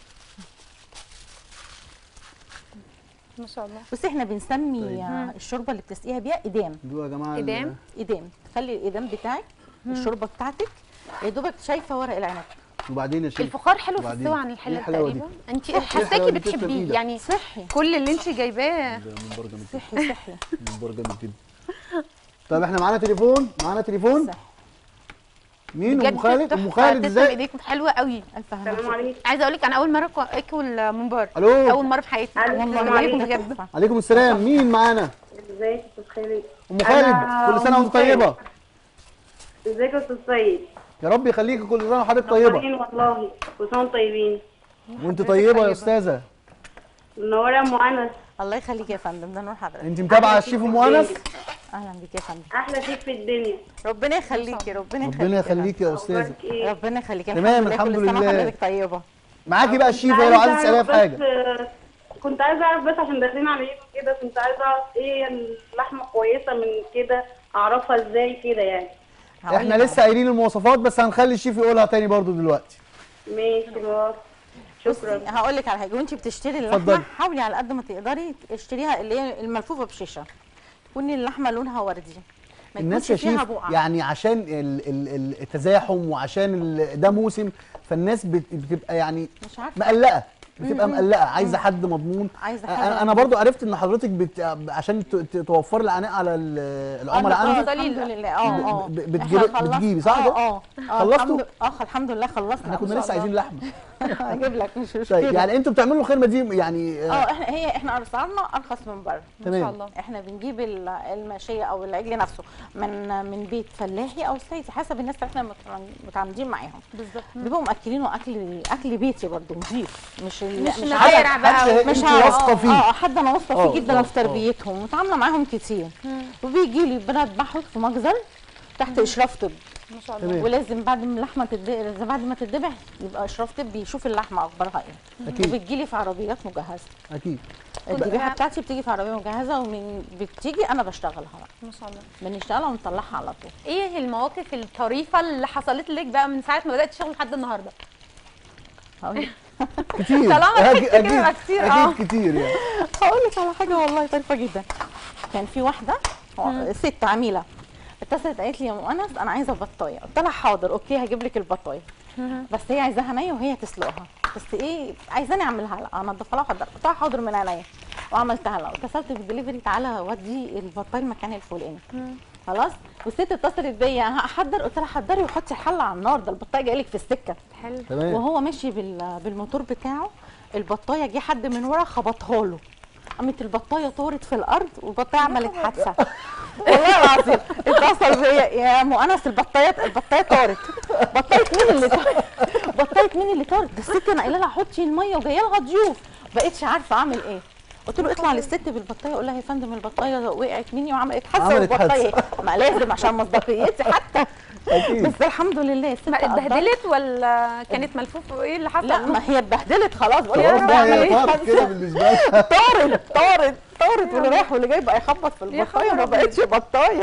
ما شاء الله بصي احنا بنسمي طيب. آه، الشوربه اللي بتسقيها بيها ايدام دول يا جماعه ال- إدام؟ ايدام تخلي الايدام بتاعك الشوربه بتاعتك يا دوبك شايفه ورق العنب وبعدين يا شيف الفخار حلو في وبعدين؟ السوا عن إيه الحله الحلاوة دي؟ تقريبا انت الحلاوة حاساكي دي تسلم بتحبيه إيدك. يعني صحي كل اللي انت جايباه ده ممبار جامد جدا صحي صحي ممبار جامد جدا طيب احنا معانا تليفون معانا تليفون صحي مين ام بجد خالد تحفة، ام خالد تسلم ازاي ايديكم حلوه قوي الف هنا السلام عليكم عايزه اقول لك انا اول مره أكو- اكل ممبار الو اول مره في حياتي ألو، والله السلام عليكم عليكم. بجد عليكم السلام مين معانا ازيك يا استاذ خالد ام خالد أنا كل سنه أم وانت طيبه ازيك يا استاذ سيد يا رب يخليكي كل سنه وحضرتك طيبه منورين والله كل سنه وانتم طيبين وانت طيبه يا استاذه منوره يا ام انس الله يخليك يا فندم ده نور حضرتك انت متابعه الشيف ام انس اهلا بيك يا فندم احلى شيف في الدنيا ربنا يخليكي ربنا يخليكي ربنا يا يخليكي يا استاذه اخبارك ايه ربنا يخليك تمام، الحمد كل سنه لله. وحضرتك طيبه معاكي بقى الشيف كنت هي لو عايزه عايزة تساليها في أعرف حاجه بس، آه، كنت عايزه اعرف بس عشان داخلين على ايه كده كنت عايزه اعرف ايه اللحمه كويسه من كده اعرفها ازاي كده يعني هقول احنا لك لسه قايلين المواصفات بس هنخلي الشيف يقولها تاني برضو دلوقتي ماشي بار شكرا هقول لك على حاجه وانت بتشتري اللحمه اتفضلي. حاولي على قد ما تقدري اشتريها اللي هي الملفوفه بشيشه تكون اللحمه لونها وردي ما الناس يا يكونش فيها شيف بقع يعني عشان ال- ال- ال- التزاحم وعشان ال- ده موسم فالناس بت- بتبقى يعني مش عارفه مقلقه بتبقى مقلقه عايزه حد مضمون عايزه انا حاجه أنا برضو عرفت ان حضرتك بت... عشان ت- ت- توفر العناء على ال- العملاء آه، عندك الحمد لله اه اه ب- ب- إحنا بتجيبي- خلص- بتجيبي، صح اه كده؟ اه آه، خلصتوا؟ الحمد اه الحمد لله خلصنا احنا كنا ما شاء لسه عايزين الله. لحمه هجيب لك مش مشكله طيب يعني انتوا بتعملوا الخدمه دي يعني آه، اه احنا هي احنا اسعارنا ارخص من بره ما شاء تمام الله احنا بنجيب ال- الماشيه او العجل نفسه من من بيت فلاحي او صيدي حسب الناس اللي احنا مت- متعامدين معاهم بالظبط بيبقوا مأكلينه اكل اكل بيتي برضه نضيف مش ال- مش مش مزارع عارف- بقى حد مش انت عارف- واثقه اه فيه اه حد انا واثقه اه، فيه جدا اه، في تربيتهم متعامله معاهم كتير وبيجي لي بنذبحه في مجزر تحت اشراف طب ما شاء الله تمام ولازم بعد ما اللحمه تتذبح بعد ما تتذبح يبقى اشراف طب يشوف اللحمه اخبارها ايه اكيد وبتجيلي في عربيات مجهزه اكيد الذبيحه بتاعتي بتيجي في عربيه مجهزه ومن بتيجي انا بشتغلها بقى ما شاء الله بنشتغلها ونطلعها على طول ايه المواقف الطريفه اللي حصلت لك بقى من ساعه ما بدات تشتغل لحد النهارده هقول لك كتير طالما أكيد- بتفتكر يبقى كتير، اه. اكيد كتير يعني هقول لك على حاجه والله طريفه جدا كان في واحده ست عميله اتصلت قالت لي يا ام انس انا عايزه بطايه قلت لها حاضر اوكي هجيب لك البطايه بس هي عايزاها نيه وهي تسلقها بس ايه عايزاني اعملها لها انضفها لها واحضرها قلت لها حاضر من عينيا وعملتها لها اتصلت بالدليفري تعالى ودي البطايه المكان الفلاني خلاص والست اتصلت بيا هحضر قلت لها حضري وحطي الحله على النار ده البطايه جايه لك في السكه حلو تمام وهو ماشي بال- بالموتور بتاعه البطايه جه حد من ورا خبطها له قامت البطايه طارت في الارض والبطايه عملت حادثه والله العظيم اتصل بيا يا ام انس البطايه البطايه طارت بطايه مين اللي طارت بطايه مين اللي طارت ده الست انا قايله لها حطي الميه وجايه لها ضيوف بقيتش عارفه اعمل ايه قلت له اطلع للست بالبطايه قول لها يا فندم البطايه وقعت مني وعملت حادثه عملت والبطايه ما لازم عشان مصداقيتي حتى اكيد بس الحمد لله الست ما قدرت. اتبهدلت ولا كانت ملفوفه ايه اللي حصل لا ما هي اتبهدلت خلاص بقول يا لها خلاص بقى بعمل هي ايه طارت كده بالنسبه لها طارت طارت طارت واللي رايح واللي جاي بقى يخبط في يا البطايه خبر ما أبيض. بقتش بطايه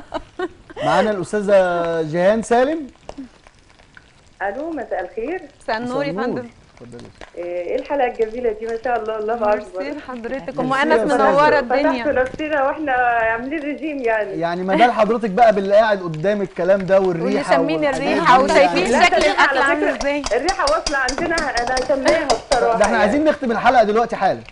معانا الاستاذه جيهان سالم الو مساء الخير مساء النور يا مساء النور. فندم اتفضلي ايه الحلقه الجميله دي ما شاء الله الله اكبر ميرسي لحضرتك ام ميرسي انس يا أستاذة. منوره فتحتوا الدنيا نفسنا واحنا عاملين رجيم يعني يعني ما بال حضرتك بقى باللي قاعد قدام الكلام ده واللي والريحه شامين والحاجات دي الريحه وشايفين يعني- شكل لا، الاكل على عامل فكرة ازاي الريحه واصله عندنا انا هسميها بصراحه ده احنا عايزين نختم الحلقه دلوقتي حالا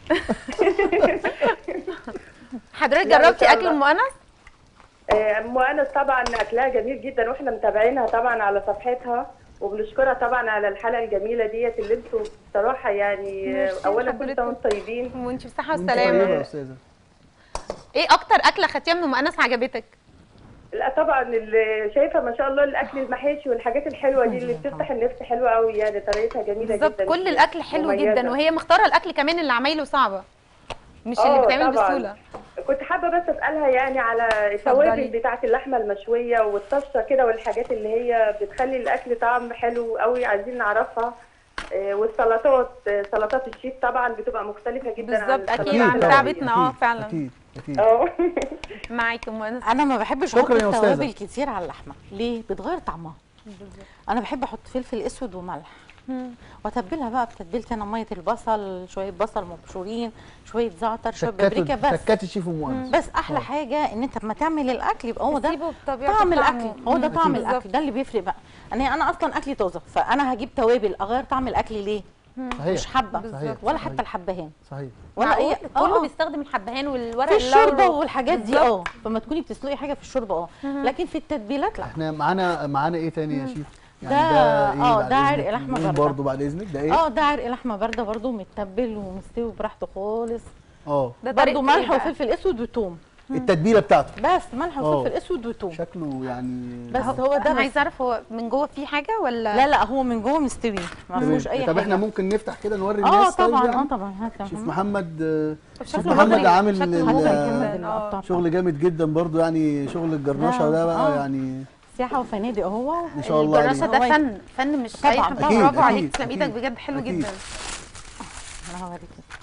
حضرتك لا، ما جربتي شاء اكل الله. ام انس آه، ام انس طبعا اكلها جميل جدا واحنا متابعينها طبعا على صفحتها وبنشكرها طبعا على الحلقه الجميله ديت اللي انتوا بصراحه يعني آه، ميرسي اولا كل لحضرتك. سنه وانتم طيبين وانت بصحه وانت طيبه يا وسلامه استاذه ايه اكتر اكله خدتيها من ام انس عجبتك لا طبعا اللي شايفه ما شاء الله الاكل المحاشي والحاجات الحلوه دي اللي بتفتح النفس حلوه قوي يعني طريقتها جميله جدا بالظبط كل الاكل حلو مميزة. جدا وهي مختاره الاكل كمان اللي عمايله صعبه مش اللي آه، بتعمل طبعاً. بسهوله كنت حابه بس اسالها يعني على التوابل بتاعه اللحمه المشويه والطشه كده والحاجات اللي هي بتخلي الاكل طعم حلو قوي عايزين نعرفها آه، والسلطات آه، سلطات الشيف طبعا بتبقى مختلفه جدا عن بالظبط، أكيد، السلطات عن طبعاً، العربية. تعبتنا، اه، أكيد، فعلا. اكيد اكيد اه معاكي ام انس انا ما بحبش شكراً احط يا أستاذة. التوابل كتير على اللحمه ليه بتغير طعمها انا بحب احط فلفل اسود وملح واتبلها بقى بتتبيلتي انا ميه البصل شويه بصل مبشورين شويه زعتر شويه بابريكا شكات بس شكات الشيف ام انس بس احلى آه. حاجه ان انت لما تعمل الاكل يبقى هو ده تسيبه بطبيعة طعم طعمه. الاكل هو ده مم. طعم بالظبط. الاكل ده اللي بيفرق بقى انا انا اصلا اكلي طازه فانا هجيب توابل اغير طعم الاكل ليه صحيح مش حبه بالظبط. ولا صحيح. حتى الحبهان صحيح ولا اي كله آه. بيستخدم الحبهان والورق في الشوربه اللورو. والحاجات دي اه فما تكوني بتسلقي حاجه في الشوربه اه لكن في التتبيلات لا احنا معانا معانا ايه تاني يا شيف ده- آه، بعد ده عرق إذنك؟ لحمة نقول باردة. برضه بعد اذنك ده ايه اه ده عرق لحمه بارده برده متبل ومستوي براحته خالص اه ده برده طريقته ملح إيه بقى؟ وفلفل اسود وتوم التتبيله بتاعته بس ملح آه. وفلفل اسود وتوم شكله يعني بس هو ده انا بس عايزه اعرف هو من جوه فيه حاجه ولا لا لا هو من جوه مستوي ما تمام. فيهوش اي طب حاجه احنا ممكن نفتح كده نوري اه الناس طيب طبعا يعني؟ اه طبعا هات يا شيف محمد. محمد آه، شيف شكله محمد مغري. عامل شكله ال- مغري جدا. جدا اه طبعاً. شغل جامد جدا برضو يعني شغل الجرنشه لا، ده بقى آه. يعني سياحه وفنادق اهو ما شاء الله الجراشة عليه. ده هو- فن فن مش طبعاً. اي حد أكيد، برافو عليك أكيد، تسلم أكيد. ايدك بجد حلو أكيد. جدا انا هوريك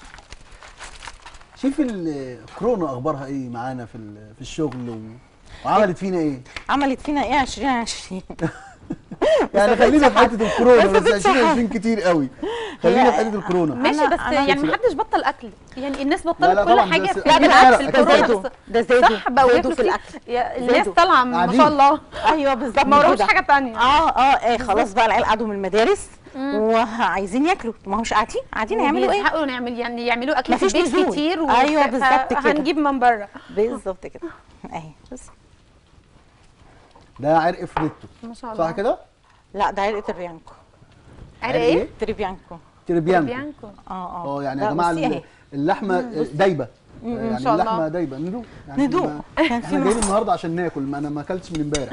شيف الكورونا اخبارها ايه معانا في ال- في الشغل و... وعملت فينا ايه؟ عملت فينا ايه 2020 يعني خلينا في حته الكورونا ما بس سابتش 2020 كتير قوي خلينا هي- في حته الكورونا ماشي أنا- بس أنا- يعني محدش بطل اكل يعني الناس لا، بطلت لا، كل طبعاً حاجه بس- في لا، بالعكس بالفرق، الكورونا زادوا بس- ده زادوا صح بقى زادوا وياكلوا في الاكل يا- الناس زادوا. طالعه ما قاعدين. شاء الله ايوه بالظبط ما وراهمش كده. حاجه تانية اه اه ايه خلاص بقى العيال قعدوا من المدارس وعايزين ياكلوا ما هوش قاعدين قاعدين هيعملوا ايه يحققوا نعمل يعني يعملوا اكل في مفيش البيت نزول. كتير و- أيوة بالظبط كده. هنجيب من بره بالظبط كده اهي بس ده عرق فريتو ما شاء الله صح كده؟ لا ده عرقه الريانكو عرق ايه؟ تريبيانكو تريبيانكو بيانكو اه اه اه يعني لا، يا جماعه بصي ال- اهي. اللحمه دايبه يعني شاء الله. اللحمه دايبه ندوق يعني ندوق. ما- كان في احنا مص- جايين النهارده عشان ناكل ما انا ما اكلتش من امبارح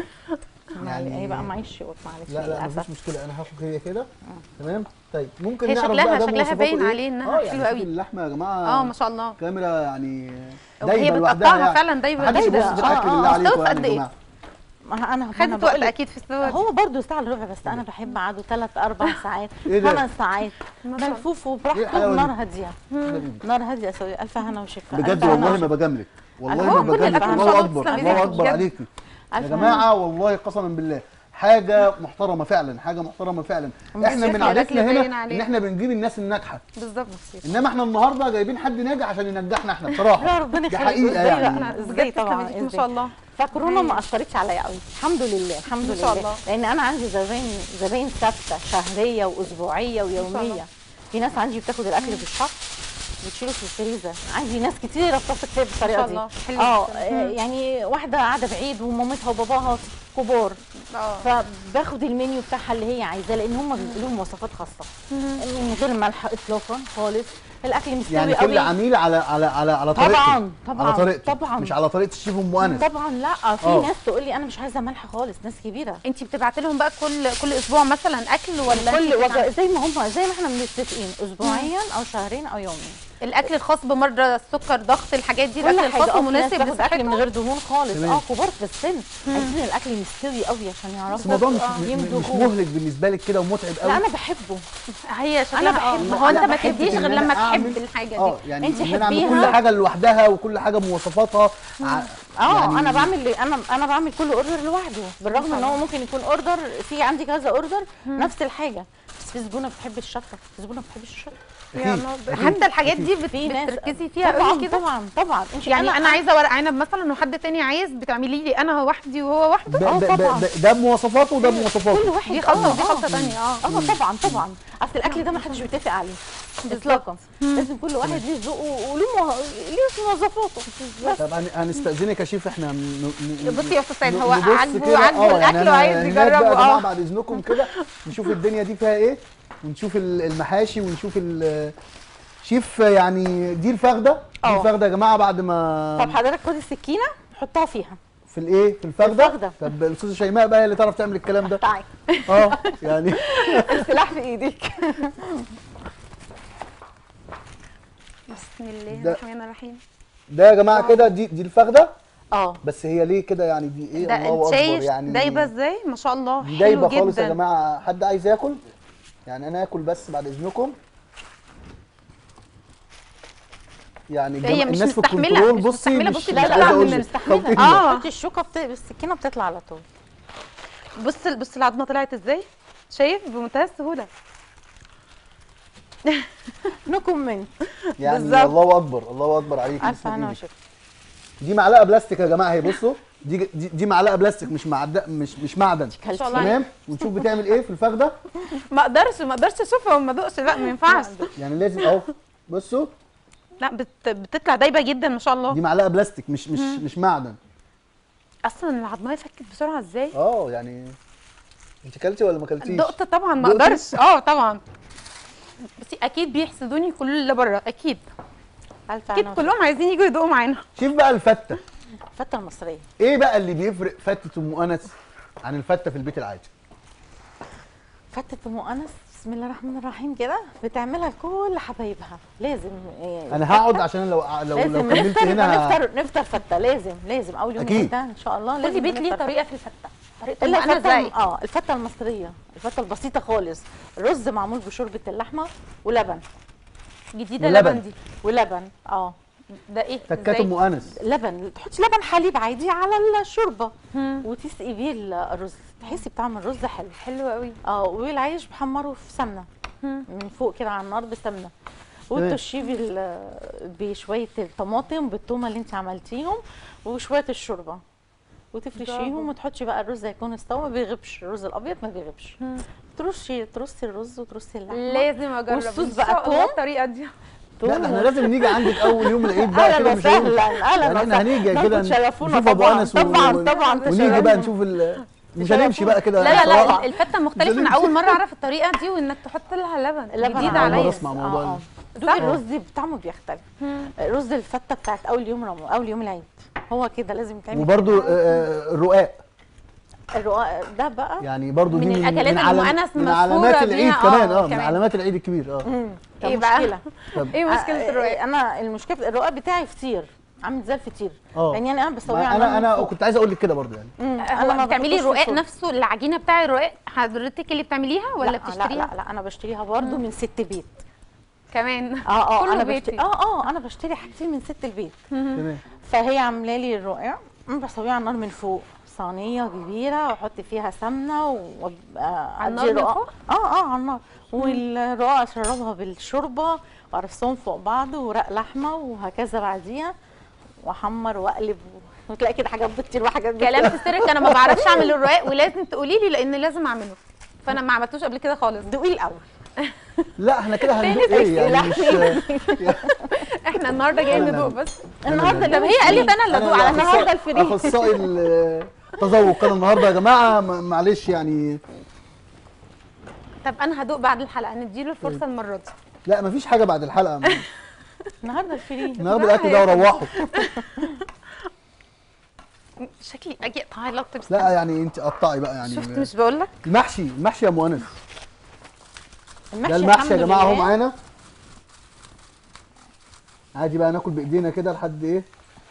يعني ايه بقى معيش شوط معلش لا لا للأسف. مفيش مشكله انا هاخد هي كده تمام طيب ممكن هي نعرف شكلها- بقى ده شكلها مواصفاته باين إيه؟ عليه إنها آه، يعني حلوة شوفي قوي. اللحمه يا جماعه اه ما شاء الله كاميرا يعني وهي دايبه لوحدها بتقطعها يعني فعلا دايبة محدش دايبة. يبص في آه، الاكل آه، بالله عليكم استوت يعني قد يا إيه؟ جماعه ما انا أنا خدت بقول وقت لك اكيد في السوا هو برضه ساعة الا ربع بس انا بحب اقعده ثلاث اربع ساعات إيه ده؟ خمس ساعات ما شاء الله. ملفوف إيه وبراحته الحلاوة دي؟ نار هاديه نار هاديه اسوي الف هنا وشفا بجد ألف هنا والله ما وشفا. بجاملك والله هو ما كل بجاملك الأكل إن شاء الله الله اكبر تسلم الله إيدك اكبر بجد. عليكي يا ألف جماعه والله قسما بالله حاجه محترمه فعلا حاجه محترمه فعلا احنا من الأكل عادتنا باين هنا عليه. ان احنا بنجيب الناس الناجحه بالظبط انما احنا النهارده جايبين حد ناجح عشان ينجحنا احنا بصراحه لا ربنا دي يخليك حقيقه ازاي لا يعني انا بجد ازاي تسلم طبعا ايديك ما إزاي. شاء الله فكورونا ما اثرتش عليا قوي الحمد لله الحمد ما لله شاء الله. لان انا عندي زباين زباين ثابته شهريه واسبوعيه الله. ويوميه في ناس عندي بتاخد الاكل بالشهر بتشيله في الفريزر عندي ناس كتيره بتثق فيا بالطريقه ما شاء دي الله. حلو اه جدا. آه، يعني واحده قاعده بعيد ومامتها وباباها كبار اه فباخد المنيو بتاعها اللي هي عايزاه لان هم بيبقوا لهم مواصفات خاصه من غير ملح اطلاقا خالص الاكل مستوي يعني قوي كل عميل على على على على طريقته طبعاً، طبعاً، على طريقته طبعاً. مش على طريقه الشيف ام انس طبعا لا في آه. ناس تقول لي انا مش عايزه ملح خالص ناس كبيره انت بتبعتي لهم بقى كل كل اسبوع مثلا اكل ولا كل انتي وجه زي ما هم زي ما احنا متفقين اسبوعيا او شهرين او يوميا الاكل الخاص بمرضى السكر ضغط الحاجات دي كل الاكل حاجه الخاص اه في ناس مناسب بتاخد اكل من لصحتهم غير دهون خالص تمام. اه كبار في السن عايزين الاكل مستوي قوي عشان بس يعرفوا الموضوع مش آه، مش يمضغوه. مهلك بالنسبه لك كده ومتعب قوي لا انا بحبه هي شكلها اه بحب- ما هو انت أنا ما بحب تديش إن غير أنا لما أعمل- تحب الحاجه اه دي يعني أنت ان انا اعمل كل حبيها. حاجه لوحدها وكل حاجه بمواصفاتها ع- اه يعني انا بعمل انا انا بعمل كل اوردر لوحده بالرغم ان هو ممكن يكون اوردر في عندي كذا اوردر نفس الحاجه بس في زبونه بتحب الشطه في زبونه ما بتحبش الشطه يا أكيد، نهار- أكيد، حتى الحاجات دي بت- في ناس بتركزي فيها طبعا قوي كده طبعا طبعا انت يعني انا, عايزه ورق عنب مثلا وحد تاني عايز بتعملي لي انا وحدي وهو وحده ب- آه، ب- طبعاً. ب- ده بمواصفاته وده كل بمواصفاته واحد دي خلطه آه، ودي آه. خلطه تانية اه اه طبعا طبعا اصل الاكل ده ما حدش بيتفق عليه اطلاقا لازم كل واحد ليه ذوقه وليه مو- ليه مواصفاته بس طب هن- هنستأذنك يا شيف احنا ن- ن- بصي يا استاذ سيد ن- هو نبص عاجبه كده. عاجبه آه، يعني الاكل أنا وعايز هناك بقى يا يجربه جماعه اه بعد اذنكم كده نشوف الدنيا دي فيها ايه ونشوف ال- المحاشي ونشوف ال- شيف يعني دي الفخده دي آه. الفخده يا جماعه بعد طب ما حضرتك خدي السكينه حطها فيها في الايه في الفخده الفخدة. طب الاستاذه شيماء بقى هي اللي تعرف تعمل الكلام ده تعالي اه يعني السلاح في ايدك بسم الله ده- الرحمن الرحيم ده يا جماعه كده دي دي الفخده اه بس هي ليه كده يعني دي ايه ده الله انت اكبر شايف يعني دايبه ازاي ما شاء الله دي حلو دايبه جدا خالص يا جماعه حد عايز ياكل يعني انا اكل بس بعد اذنكم يعني الجم... هي مش الناس في مستحملة، الكنترول مش بصي مستحملة، مش بصي مش بتطلع عايز من اقول لك. مستحمله خطيرة. آه. حطي الشوكه بت... بالسكينه بتطلع على طول بص بص العظمه طلعت ازاي شايف بمنتهى السهوله نو كومنت يعني بالظبط. الله اكبر الله اكبر عليك الف يسلم انا إيدك. وشكرا دي معلقه بلاستيك يا جماعه هي بصوا دي دي, دي معلقه بلاستيك مش معد... مش مش معدن ما شاء الله تمام ونشوف بتعمل ايه في الفخده ما اقدرش ما اقدرش اشوفها وما ادوقش لا ما ينفعش يعني لازم اهو بصوا لا بت... بتطلع دايبه جدا ما شاء الله دي معلقه بلاستيك مش مش مش معدن اصلا العظمه فكت بسرعه ازاي اه يعني انت كلتي ولا ما كلتيش دقت طبعا ما دقتي؟ اقدرش اه طبعا بس اكيد بيحسدوني كل اللي بره اكيد الف اكيد انا وشكرا كلهم عايزين يجوا يدوقوا معانا شوف بقى الفته الفته المصريه ايه بقى اللي بيفرق فته ام انس عن الفته في البيت العادي فتة ام انس بسم الله الرحمن الرحيم كده بتعملها لكل حبايبها لازم إيه، انا هقعد عشان لو لو لازم لو كملت نفطر هنا ه- نفطر نفطر فته لازم لازم اول يوم أكيد. العيد ده ان شاء الله كل لازم بيت ليه نفطر طريقه في الفته طريقه الا انا الفته ازاي اه الفته المصريه الفته البسيطه خالص رز معمول بشوربه اللحمه ولبن جديده ولبن. لبن دي ولبن اه ده ايه تكات إزاي؟ ام انس لبن تحطي لبن حليب عادي على الشوربه مم. وتسقي بيه الرز تحسي بطعم الرز حلو حلو قوي اه والعيش بحمره في سمنه مم. من فوق كده على النار بسمنه وتشيه بال- بشويه الطماطم بالثومه اللي انت عملتيهم وشويه الشوربه وتفرشيهم برافو. وتحطي بقى الرز هيكون استوى ما بيغيبش الرز الابيض ما بيغيبش مم. ترشي ترصي الرز وترصي اللحمه لازم اجرب والصوص إن بقى شاء الله توم. الطريقه دي لا ده احنا لازم نيجي عندك اول يوم العيد بقى اهلا كده مش هينفع. وسهلا اهلا يعني احنا هنيجي ناخد كده شرفونا نشوف ابو طبعاً، انس و- طبعاً، و- طبعاً ونيجي بقى تشرفونا. نشوف ال... مش هنمشي بقى كده لا لا صراحة. لا الفته مختلفه انا هنمشي. اول مره اعرف الطريقه دي وانك تحط لها لبن اللبن جديده أول مرة عليا أسمع موضوع اه ال- دوقي الرز دي طعمه بيختلف رز الفته بتاعت اول يوم رمضان اول يوم العيد هو كده لازم يتعمل وبرده الرقاق الرقاق ده بقى يعني برضو دي من الأكلات اللي علام- أم أنس من مشهورة علامات العيد بيها، كمان آه، اه من كمان. علامات العيد الكبير اه مم. ده إيه بقى؟ مشكله ايه مشكله آه، الرقاق انا المشكله الرقاق بتاعي فطير عامل زي الفطير اه يعني انا بسويه ما على انا النار من انا فوق. كنت عايز اقول لك كده برضو يعني مم. انا ما بتعملي بحطوش في الرقاق الفرن. نفسه العجينه بتاع الرقاق حضرتك اللي بتعمليها ولا لا بتشتريها لا لا, لا انا بشتريها برضو من ست بيت كمان اه اه كله انا بيتي. بشتري اه اه انا بشتري حاجتين من ست البيت تمام فهي عامله لي الرقاق أنا بسويه على النار من فوق صينيه كبيره واحط فيها سمنه وابقى على النار أدي من رقاق. فوق؟ اه اه على النار والرقاق اشربها بالشوربه وارصهم فوق بعض ورق لحمه وهكذا بعديها واحمر واقلب وتلاقي كده حاجات بتطير وحاجات بتطير. كلام في سرك انا ما بعرفش اعمل الرقاق ولازم تقولي لي لان لازم اعمله فانا ما عملتوش قبل كده خالص دوقيه الاول لا احنا كده هندوق ايه يعني مش احنا النهارده جايين لا، لا. ندوق بس النهارده طب هي قالت انا اللي ادوق على أنا النهارده أخصائي- اخصائي التذوق انا النهارده يا جماعه م- معلش يعني طب انا هدوق بعد الحلقه نديله الفرصه المره دي لا مفيش حاجه بعد الحلقه النهارده الفري النهارده الاكل ده وروحوا شكلي اجي اقطع لقطه بس لا يعني انت قطعي بقى يعني شفت مش بقول لك المحشي المحشي يا ام انس ده المحشي المحشي يا الحمد جماعه اهو لله. معانا عادي بقى ناكل بايدينا كده لحد ايه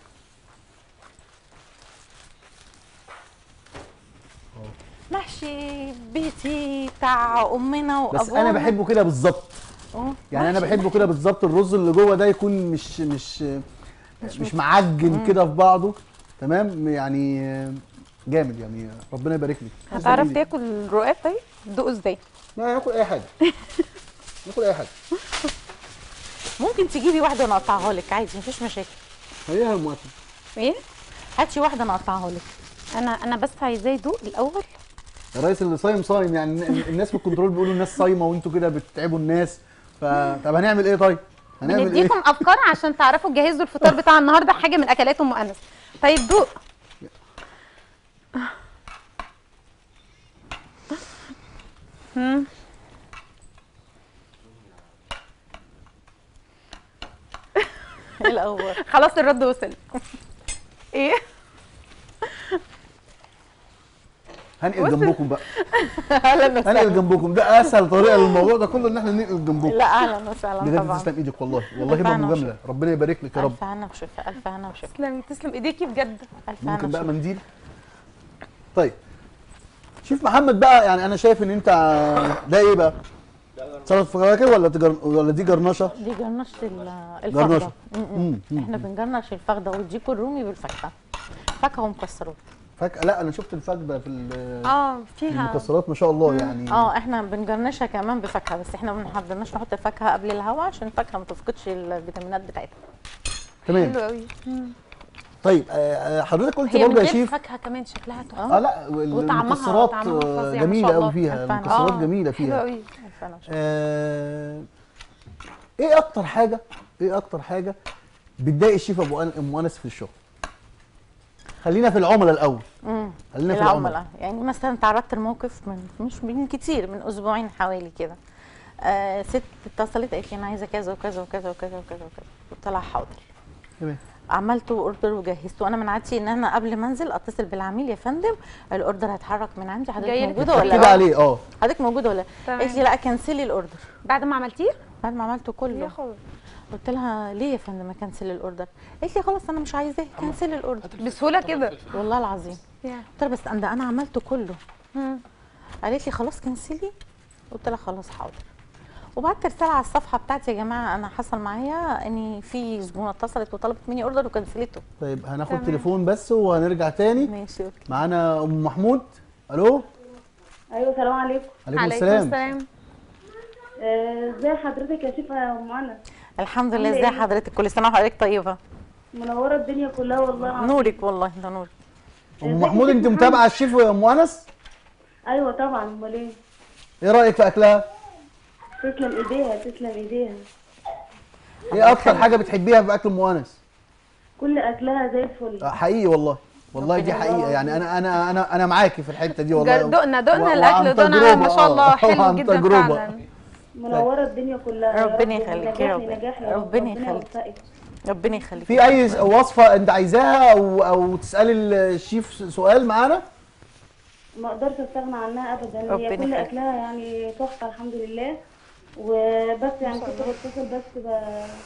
محشي بيتي بتاع امنا وابونا بس انا بحبه كده بالظبط أه، يعني انا محشي. بحبه كده بالظبط الرز اللي جوه ده يكون مش مش مش معجن كده في بعضه تمام يعني جامد يعني ربنا يبارك لك هتعرف تسلم إيدك. تاكل الرقاق طيب دوقوا ازاي لا ياكل اي حاجه ياكل اي حاجه ممكن تجيبي واحده وانا اقطعها لك عادي مفيش مشاكل هي المواطن ايه هاتي واحده انا اقطعها لك انا انا بس عايزاه يدوق الاول الرئيس اللي صايم صايم يعني الن- الناس في الكنترول بيقولوا الناس صايمه وانتوا كده بتتعبوا الناس ف طب هنعمل ايه طيب؟ هنعمل ايه؟ بنديكم افكار عشان تعرفوا تجهزوا الفطار بتاع النهارده حاجه من اكلات ام انس طيب دوق مم. الاول خلاص الرد وصل ايه هنقل جنبكم بقى اهلا هنقل وسهلا جنبكم ده اسهل طريقه للموضوع ده كله ان احنا ننقل جنبكم لا اهلا وسهلا بجد طبعا تسلم ايدك والله والله ألف ما هنا مجامله ربنا يبارك لك يا رب الف هنا وشفا الف هنا وشفا تسلم تسلم ايديكي بجد الف هنا ممكن بقى وشفا منديل طيب شوف محمد بقى يعني انا شايف ان انت ده ايه بقى سلطه فواكه ولا تجر... ولا دي جرنشه دي جرنشة ال- جرنشة. الفخده م- م. مم. احنا بنجرنش الفخده والديكور الرومي بالفاكهه فاكهه ومكسرات فاكهه لا انا شفت الفجبه في ال- اه فيها المكسرات ما شاء الله يعني اه احنا بنجرنشها كمان بفاكهه بس احنا ما بنحضرناش نحط الفاكهه قبل الهواء عشان الفاكهه ما تفقدش الفيتامينات بتاعتها تمام حلو قوي طيب آه، آه، حضرتك قلت هي من برضه يا غير شيف فاكهه كمان شكلها تحفه اه لا وطعمها- المكسرات طعمها آه، فظيع ما جميله شاء قوي الله. فيها ألف هنا. المكسرات آه، جميله حلو فيها قوي الف هنا وشفا. آه ايه اكتر حاجه ايه اكتر حاجه بتضايق الشيف ابو أن- ام انس في الشغل خلينا في العملاء الاول امم خلينا في العملاء العملاء يعني مثلا تعرضت لموقف من مش من كتير من اسبوعين حوالي كده آه ست اتصلت قالت لي انا عايزه كذا وكذا وكذا وكذا وكذا وكذا قلت لها حاضر تمام عملته اوردر وجهزته انا من عادتي ان انا قبل ما انزل اتصل بالعميل يا فندم الاوردر هيتحرك من عندي حضرتك جاي لك موجوده ولا كده لا عليه اه حضرتك موجوده ولا لا تمام. قالت لي لا كنسلي الاوردر بعد ما عملتيه بعد ما عملته كله خالص قلت لها ليه يا فندم اكنسل الاوردر قالت لي خلاص انا مش عايزاه كنسلي الاوردر بسهوله كده والله العظيم قلت لها بس ده انا عملته كله مم. قالت لي خلاص كنسلي قلت لها خلاص حاضر وبعت رساله على الصفحه بتاعتي يا جماعه انا حصل معايا ان في زبونه اتصلت وطلبت مني اوردر وكنسلته طيب هناخد تمام. تليفون بس وهنرجع تاني ماشي اوكي معانا ام محمود الو ايوه السلام عليكم عليكم, عليكم السلام السلام آه، ازي حضرتك يا شيفه يا ام انس الحمد لله عاملة ازي إيه؟ حضرتك كل سنه وحضرتك طيبه منوره الدنيا كلها والله العظيم. نورك والله ده نور ام ازيك محمود يا انت شيخ متابعه الشيف يا ام انس ايوه طبعا امال ايه ايه رايك في اكلها تسلم ايديها تسلم ايديها ايه اكتر حاجه بتحبيها في اكل ام انس كل اكلها زي الفل آه، حقيقي والله والله دي ربنا حقيقه يعني انا انا انا انا معاكي في الحته دي والله جر- دقنا دقنا و- الاكل وعن دقنا تجربة، ما شاء الله آه، حلو وعن جدا تجربة. فعلا منوره الدنيا كلها يا ربنا رب. يخليك نجاح يا رب. لنجاح يا رب. ربنا يخليك. يوفقك. ربنا يخليك في اي وصفه انت عايزاها او او تسالي الشيف سؤال معانا ما اقدرش استغنى عنها ابدا ربنا هي كل يخليك. اكلها يعني تحفه الحمد لله وبس يعني كنت بتصل بس ب...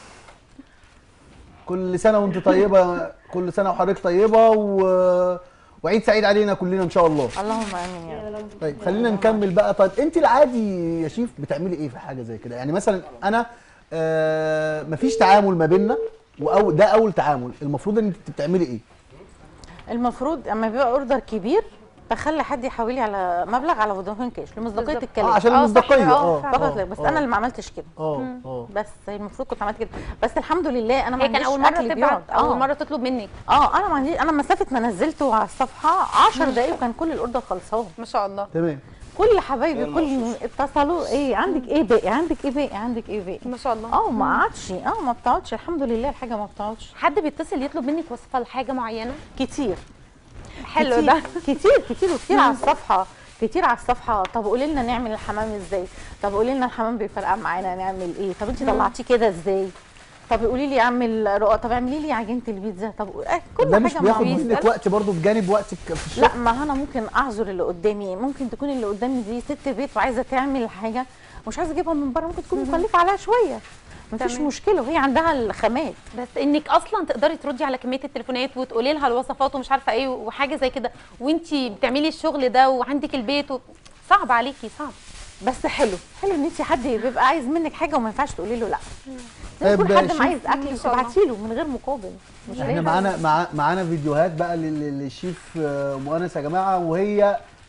كل سنه وانت طيبه كل سنه وحضرتك طيبه و... وعيد سعيد علينا كلنا ان شاء الله اللهم امين يا رب يا رب. طيب خلينا نكمل بقى طيب انت العادي يا شيف بتعملي ايه في حاجه زي كده يعني مثلا انا آه مفيش تعامل ما بيننا وأو ده اول تعامل المفروض ان انت بتعملي ايه المفروض اما بيبقى اوردر كبير بخلي حد يحول لي على مبلغ على فودافون كاش لمصداقيه بالظبط. الكلام اه عشان آه، صح، المصداقيه آه، اه فعلا. فقط لا بس آه. انا اللي ما عملتش كده اه اه بس هي المفروض كنت عملت كده بس الحمد لله انا ما هي كان عنديش اول مره أكل تبعت بيقعد. اول آه. مره تطلب منك اه انا ما عنديش انا مسافه ما نزلته على الصفحه 10 دقايق وكان كل الاوردر خلصان ما شاء الله تمام كل حبايبي كل اتصلوا ايه عندك ايه باقي عندك ايه باقي عندك ايه باقي ما شاء الله اه ما قعدش اه ما بتقعدش الحمد لله الحاجه ما بتقعدش حد بيتصل يطلب منك وصفه لحاجه معينه كتير حلو كتير ده كتير كتير وكتير على الصفحه كتير على الصفحه طب قولي لنا نعمل الحمام ازاي طب قولي لنا الحمام بيفرقع معانا نعمل ايه طب انت طلعتيه كده ازاي طب قولي لي اعمل رقاق طب اعملي لي عجينه البيتزا طب آه كل ده مش حاجه بياخد معروفة. منك وقت برضه بجانب وقتك في الشغل لا ما انا ممكن اعذر اللي قدامي ممكن تكون اللي قدامي دي ست بيت وعايزه تعمل حاجه مش عايزه اجيبها من بره ممكن تكون مكلفه عليها شويه مفيش تمام. مشكله وهي عندها الخامات بس انك اصلا تقدري تردي على كميه التليفونات وتقولي لها الوصفات ومش عارفه ايه وحاجه زي كده وانتي بتعملي الشغل ده وعندك البيت و... صعب عليكي صعب بس حلو حلو ان انت حد بيبقى عايز منك حاجه وما ينفعش تقولي له لا زي طيب ما يكون حد شوف- عايز اكل إن شاء الله. تبعتي له من غير مقابل مش احنا ليه معانا مع معانا فيديوهات بقى لل- للشيف آه، ام انس يا جماعه وهي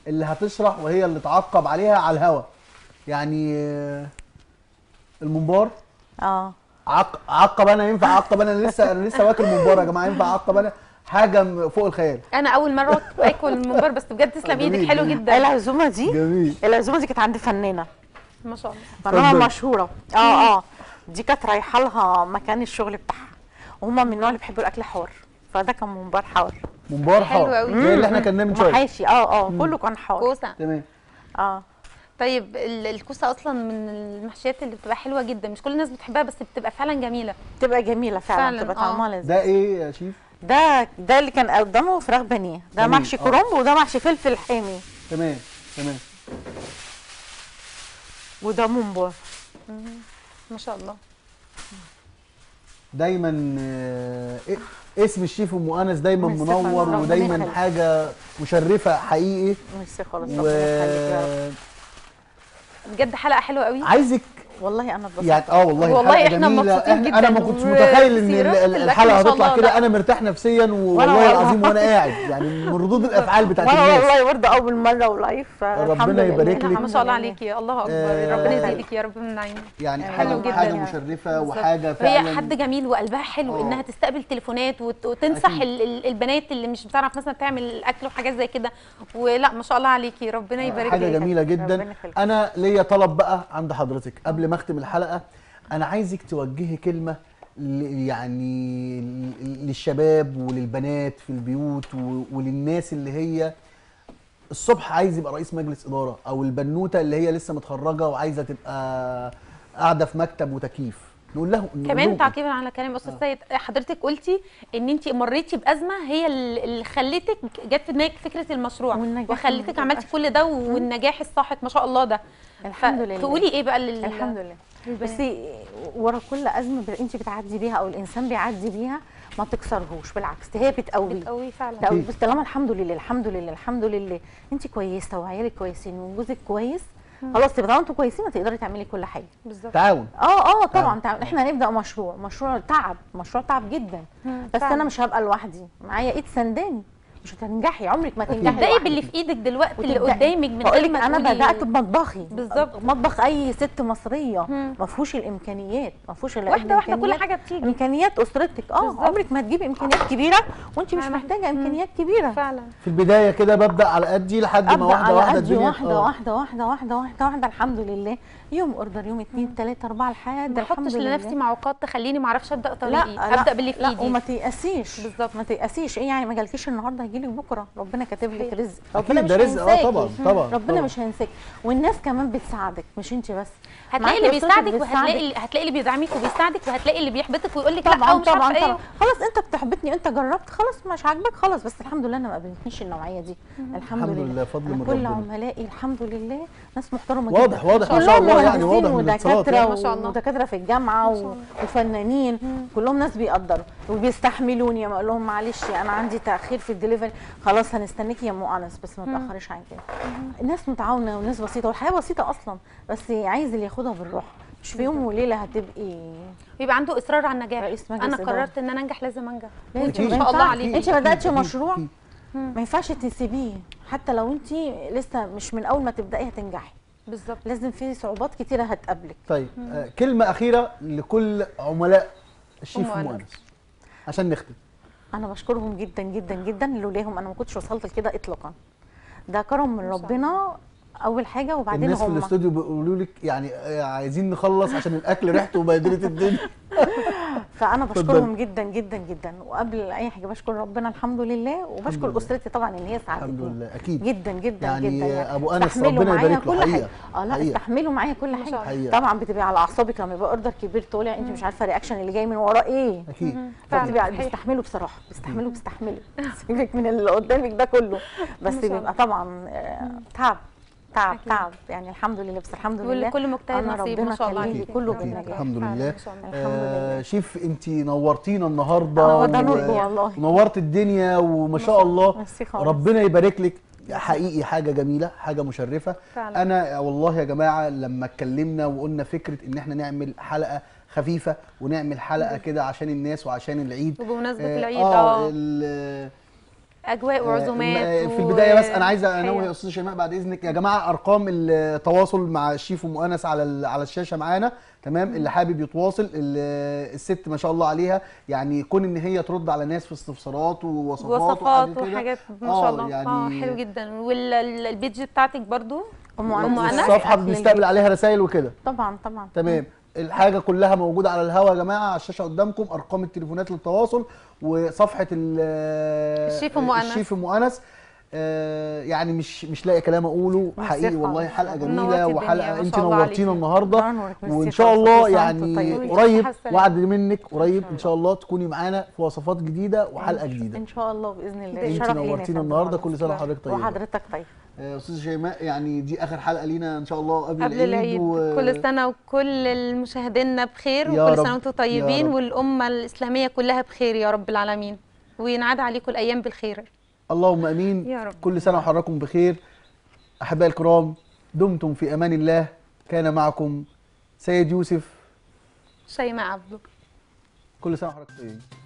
اللي هتشرح وهي اللي تعقب عليها على الهوا يعني آه، الممبار اه عق... عقب انا ينفع اعقب انا أنا لسه انا لسه واكل ممبار يا جماعه ينفع اعقب انا حاجه م- فوق الخيال انا اول مره اكل الممبار بس بجد تسلم جميل، ايدك حلو جميل. جدا العزومه دي جميل العزومه دي كانت عند فنانه ما شاء الله فنانه اتفضل. مشهوره اه اه دي كانت رايحه لها مكان الشغل بتاعها وهم من النوع اللي بيحبوا الاكل حار فده كان ممبار حار ممبار حلو حار أوي. زي اللي احنا كنا من شويه محاشي اه اه كله كان حار كوسه تمام اه طيب ال- الكوسه اصلا من المحشيات اللي بتبقى حلوه جدا مش كل الناس بتحبها بس بتبقى فعلا جميله بتبقى جميله فعلا, فعلاً، بتبقى آه. طعمها لذيذ ده ايه يا شيف ده ده اللي كان قدامه فراخ بانيه ده جميل، محشي آه. كرنب وده محشي فلفل حامي تمام تمام وده ممبار ما شاء الله دايما آه، إيه- اسم الشيف ام انس دايما ميرسي منور خالص. ودايما ربنا يخليك. حاجه مشرفه حقيقي ميرسي خالص ربنا يخليك يا رب. بجد حلقه حلوه قوي وعايزك والله انا اتبسطت يعني اه والله والله الحلقة إحنا جميلة. مبسوطين إحنا- انا ما جداً كنتش متخيل ان وسيرة ال- ال- الأكل الحلقه ما شاء هتطلع الله كده ده. انا مرتاح نفسيا والله والله. العظيم وانا قاعد يعني من ردود الافعال بتاعت وانا الناس والله برضه اول مره ولايف الحمد ربنا لله يبارك لك. ما شاء الله عليكي الله اكبر آه، ربنا يزيدك يا رب من النعيم يعني حلو حاجه جداً حاجه يعني. مشرفه بالظبط. وحاجه فعلا هي حد جميل وقلبها حلو آه. انها تستقبل تليفونات وت- وتنصح أكيد. ال- ال- البنات اللي مش بتعرف مثلا تعمل اكل وحاجات زي كده ولا ما شاء الله عليكي ربنا يبارك حاجه لك جميله ربنا جدا يخليك. انا ليا طلب بقى عند حضرتك قبل ما اختم الحلقه انا عايزك توجهي كلمه ل- يعني ل- للشباب وللبنات في البيوت و- وللناس اللي هي الصبح عايز يبقى رئيس مجلس اداره او البنوته اللي هي لسه متخرجه وعايزه تبقى قاعده في مكتب وتكييف نقول له نقول لهم كمان إيه؟ تعقيبا على كلام استاذ سيد حضرتك قلتي ان انت مريتي بازمه هي ال- اللي خلتك جت في دماغك فكره المشروع والنجاح وخلتك اللي عملتي كل ده والنجاح الساحق ما شاء الله ده الحمد لله تقولي ايه بقى لل... الحمد لله للبنات؟ بصي ورا كل ازمه ب- انت بتعدي بيها او الانسان بيعدي بيها ما تكسرهوش بالعكس هي بتقويه بتقوي فعلا تقوي بس طالما الحمد لله الحمد لله الحمد لله انت كويسه وعيالك كويسين وجوزك كويس خلاص تبقى طالما انتوا كويسين هتقدري تعملي كل حاجه بالظبط تعاون اه اه طبعا تعب. تعب. احنا هنبدا مشروع مشروع تعب مشروع تعب جدا بس فعلا. انا مش هبقى لوحدي معايا ايد سنداني مش هتنجحي عمرك ما تنجحي ابدأي لوحدك. باللي في ايدك دلوقتي اللي وتبدأي. قدامك من بقول غير لك ما انا تقولي- بدات بمطبخي بالظبط. مطبخ اي ست مصريه مم. ما فيهوش الامكانيات ما فيهوش ال- واحده واحده كل الإمكانيات. حاجه بتيجي امكانيات اسرتك اه بالظبط. عمرك ما تجيبي امكانيات كبيره وانت مش أنا- محتاجه امكانيات كبيره فعلا في البدايه كده ببدا على قدي لحد ما ابدا واحده على واحده قدي الدنيا واحده آه. واحده واحده واحده واحده واحده الحمد لله يوم اوردر يوم اثنين ثلاثه اربعه لحد ما الحمد احطش لله لنفسي معوقات تخليني ما اعرفش ابدا لا طريقي لا ابدا باللي في لا ايدي وما تيأسيش بالظبط. ما تيأسيش ايه يعني ما جالكيش النهارده هيجيلك بكره ربنا كاتب لك صحيح. رزق أكيد ربنا مش ده رزق، آه هينساكي. طبعاً، طبعاً، ربنا طبعاً. مش هينساك والناس كمان بتساعدك مش انت بس هتلاقي معاكي اللي أسرتك بيساعدك بتساعدك. وهتلاقي اللي هتلاقي اللي بيدعمك وبيساعدك وهتلاقي اللي بيحبطك ويقول لك لا طبعا ومش طبعا عارفه طبعا ايه خلاص انت بتحبطني انت جربت خلاص مش عاجبك خلاص بس الحمد لله انا ما قابلتنيش النوعيه دي الحمد, الحمد لله لله، فضل أنا من كل ربنا. عملائي الحمد لله ناس محترمه واضح جدا واضح ما شاء كلهم الله يعني مهندسين واضح من الاتصالات ودكاتره يعني. ما شاء الله. ودكاتره في الجامعه و- وفنانين كلهم ناس بيقدروا وبيستحملوني ما اقول لهم معلش انا عندي تاخير في الدليفري خلاص هنستنيكي يا ام انس بس ما تاخريش عن كده الناس متعاونه وناس بسيطه والحياه بسيطه اصلا بس عايز اللي ياخدها بالروح مش في يوم وليله هتبقي بيبقى عنده اصرار على النجاح رئيس مجلس انا إدارة. قررت ان انا انجح لازم انجح لازم. وانت أكيد. ما شاء الله ينفع. عليكي انت بداتي أكيد، مشروع أكيد. ما ينفعش تسيبيه حتى لو انت لسه مش من اول ما تبداي هتنجحي بالظبط لازم في صعوبات كتيره هتقابلك طيب آه كلمه اخيره لكل عملاء الشيف أم ام أنس. انس عشان نختم انا بشكرهم جدا جدا جدا لولاهم انا ما كنتش وصلت لكده اطلاقا ده كرم من ربنا اول حاجه وبعدين الناس في هم الاستوديو بيقولوا لك يعني آه، عايزين نخلص عشان الاكل ريحته وبهدلت الدنيا فانا اتفضلي. بشكرهم جدا جدا جدا وقبل اي حاجه بشكر ربنا الحمد لله وبشكر لله. اسرتي طبعا ان هي ساعدتني الحمد لله اكيد جدا جدا يعني جدا أبو أنس استحملوا ربنا معايا يبارك له كل حقيقة. حاجه اه لا حقيقة. استحملوا معايا كل ما شاء حاجه الله. طبعا بتبقى على اعصابك لما يبقى اوردر كبير طالع انت مش عارفه الرياكشن اللي جاي من وراه ايه اكيد فعلا فبتبقى صحيح. بيستحملوا بصراحه بيستحملوا بيستحملوا سيبك من اللي قدامك ده كله بس ما شاء الله. بيبقى طبعا آه، تعب تعب تعب يعني الحمد لله بس الحمد لله ولكل مجتهد أنا نصيب ربنا ما شاء الله يخليه عليكي. كله ربنا بالنجاح. يبارك. الحمد فعلا لله ما شاء الله. الحمد آه لله. شيف انت نورتينا النهارده هو ده و- نور والله. ونورت الدنيا وما شاء الله ميرسي خالص. ربنا يبارك لك حقيقي حاجه جميله حاجه مشرفه فعلا. انا والله يا جماعه لما اتكلمنا وقلنا فكره ان احنا نعمل حلقه خفيفه ونعمل حلقه كده عشان الناس وعشان العيد وبمناسبة آه، العيد، اه آه. ال- اجواء آه، وعزومات في البدايه بس انا عايز وحياة. انوه يا استاذ شيماء بعد اذنك يا جماعه ارقام التواصل مع الشيف ام انس على ال- على الشاشه معانا تمام اللي حابب يتواصل ال- الست ما شاء الله عليها يعني كون ان هي ترد على ناس في استفسارات ووصفات وصفات كده. وحاجات ما آه، شاء الله يعني اه حلو جدا والبيج بتاعتك برضو ام أم انس أنس؟ الصفحه أكل بنستقبل البيت. عليها رسائل وكده طبعا طبعا تمام الحاجه كلها موجوده على الهوا يا جماعه على الشاشه قدامكم ارقام التليفونات للتواصل وصفحه ال- الشيف أم أنس. الشيف ام انس آه، يعني مش مش لاقي كلام اقوله ميرسي حقيقي خالص. والله حلقه نورتي جميله الدنيا، وحلقه ما انت شاء الله نورتينا عليكي. النهارده الله ينورك. ميرسي وان شاء خالص. الله كل سنة وأنتم يعني طيبين. قريب حسنا. وعد منك قريب ان شاء الله تكوني معانا في وصفات جديده وحلقه جديده ان شاء الله باذن الله انت شرف لينا يا نورتينا فندم النهارده والله. كل سنه وحضرتك طيبه وحضرتك طيب آه، استاذ شيماء يعني دي اخر حلقه لينا ان شاء الله قبل, قبل العيد كل سنه وكل المشاهدينا بخير يا وكل رب، سنه وانتم يا طيبين رب. والامه الاسلاميه كلها بخير يا رب العالمين وينعاد عليكم الايام بالخير اللهم امين يا رب. كل سنه وحضراتكم بخير احبائي الكرام دمتم في امان الله كان معكم سيد يوسف شيماء عبده كل سنه وحضراتكم طيبين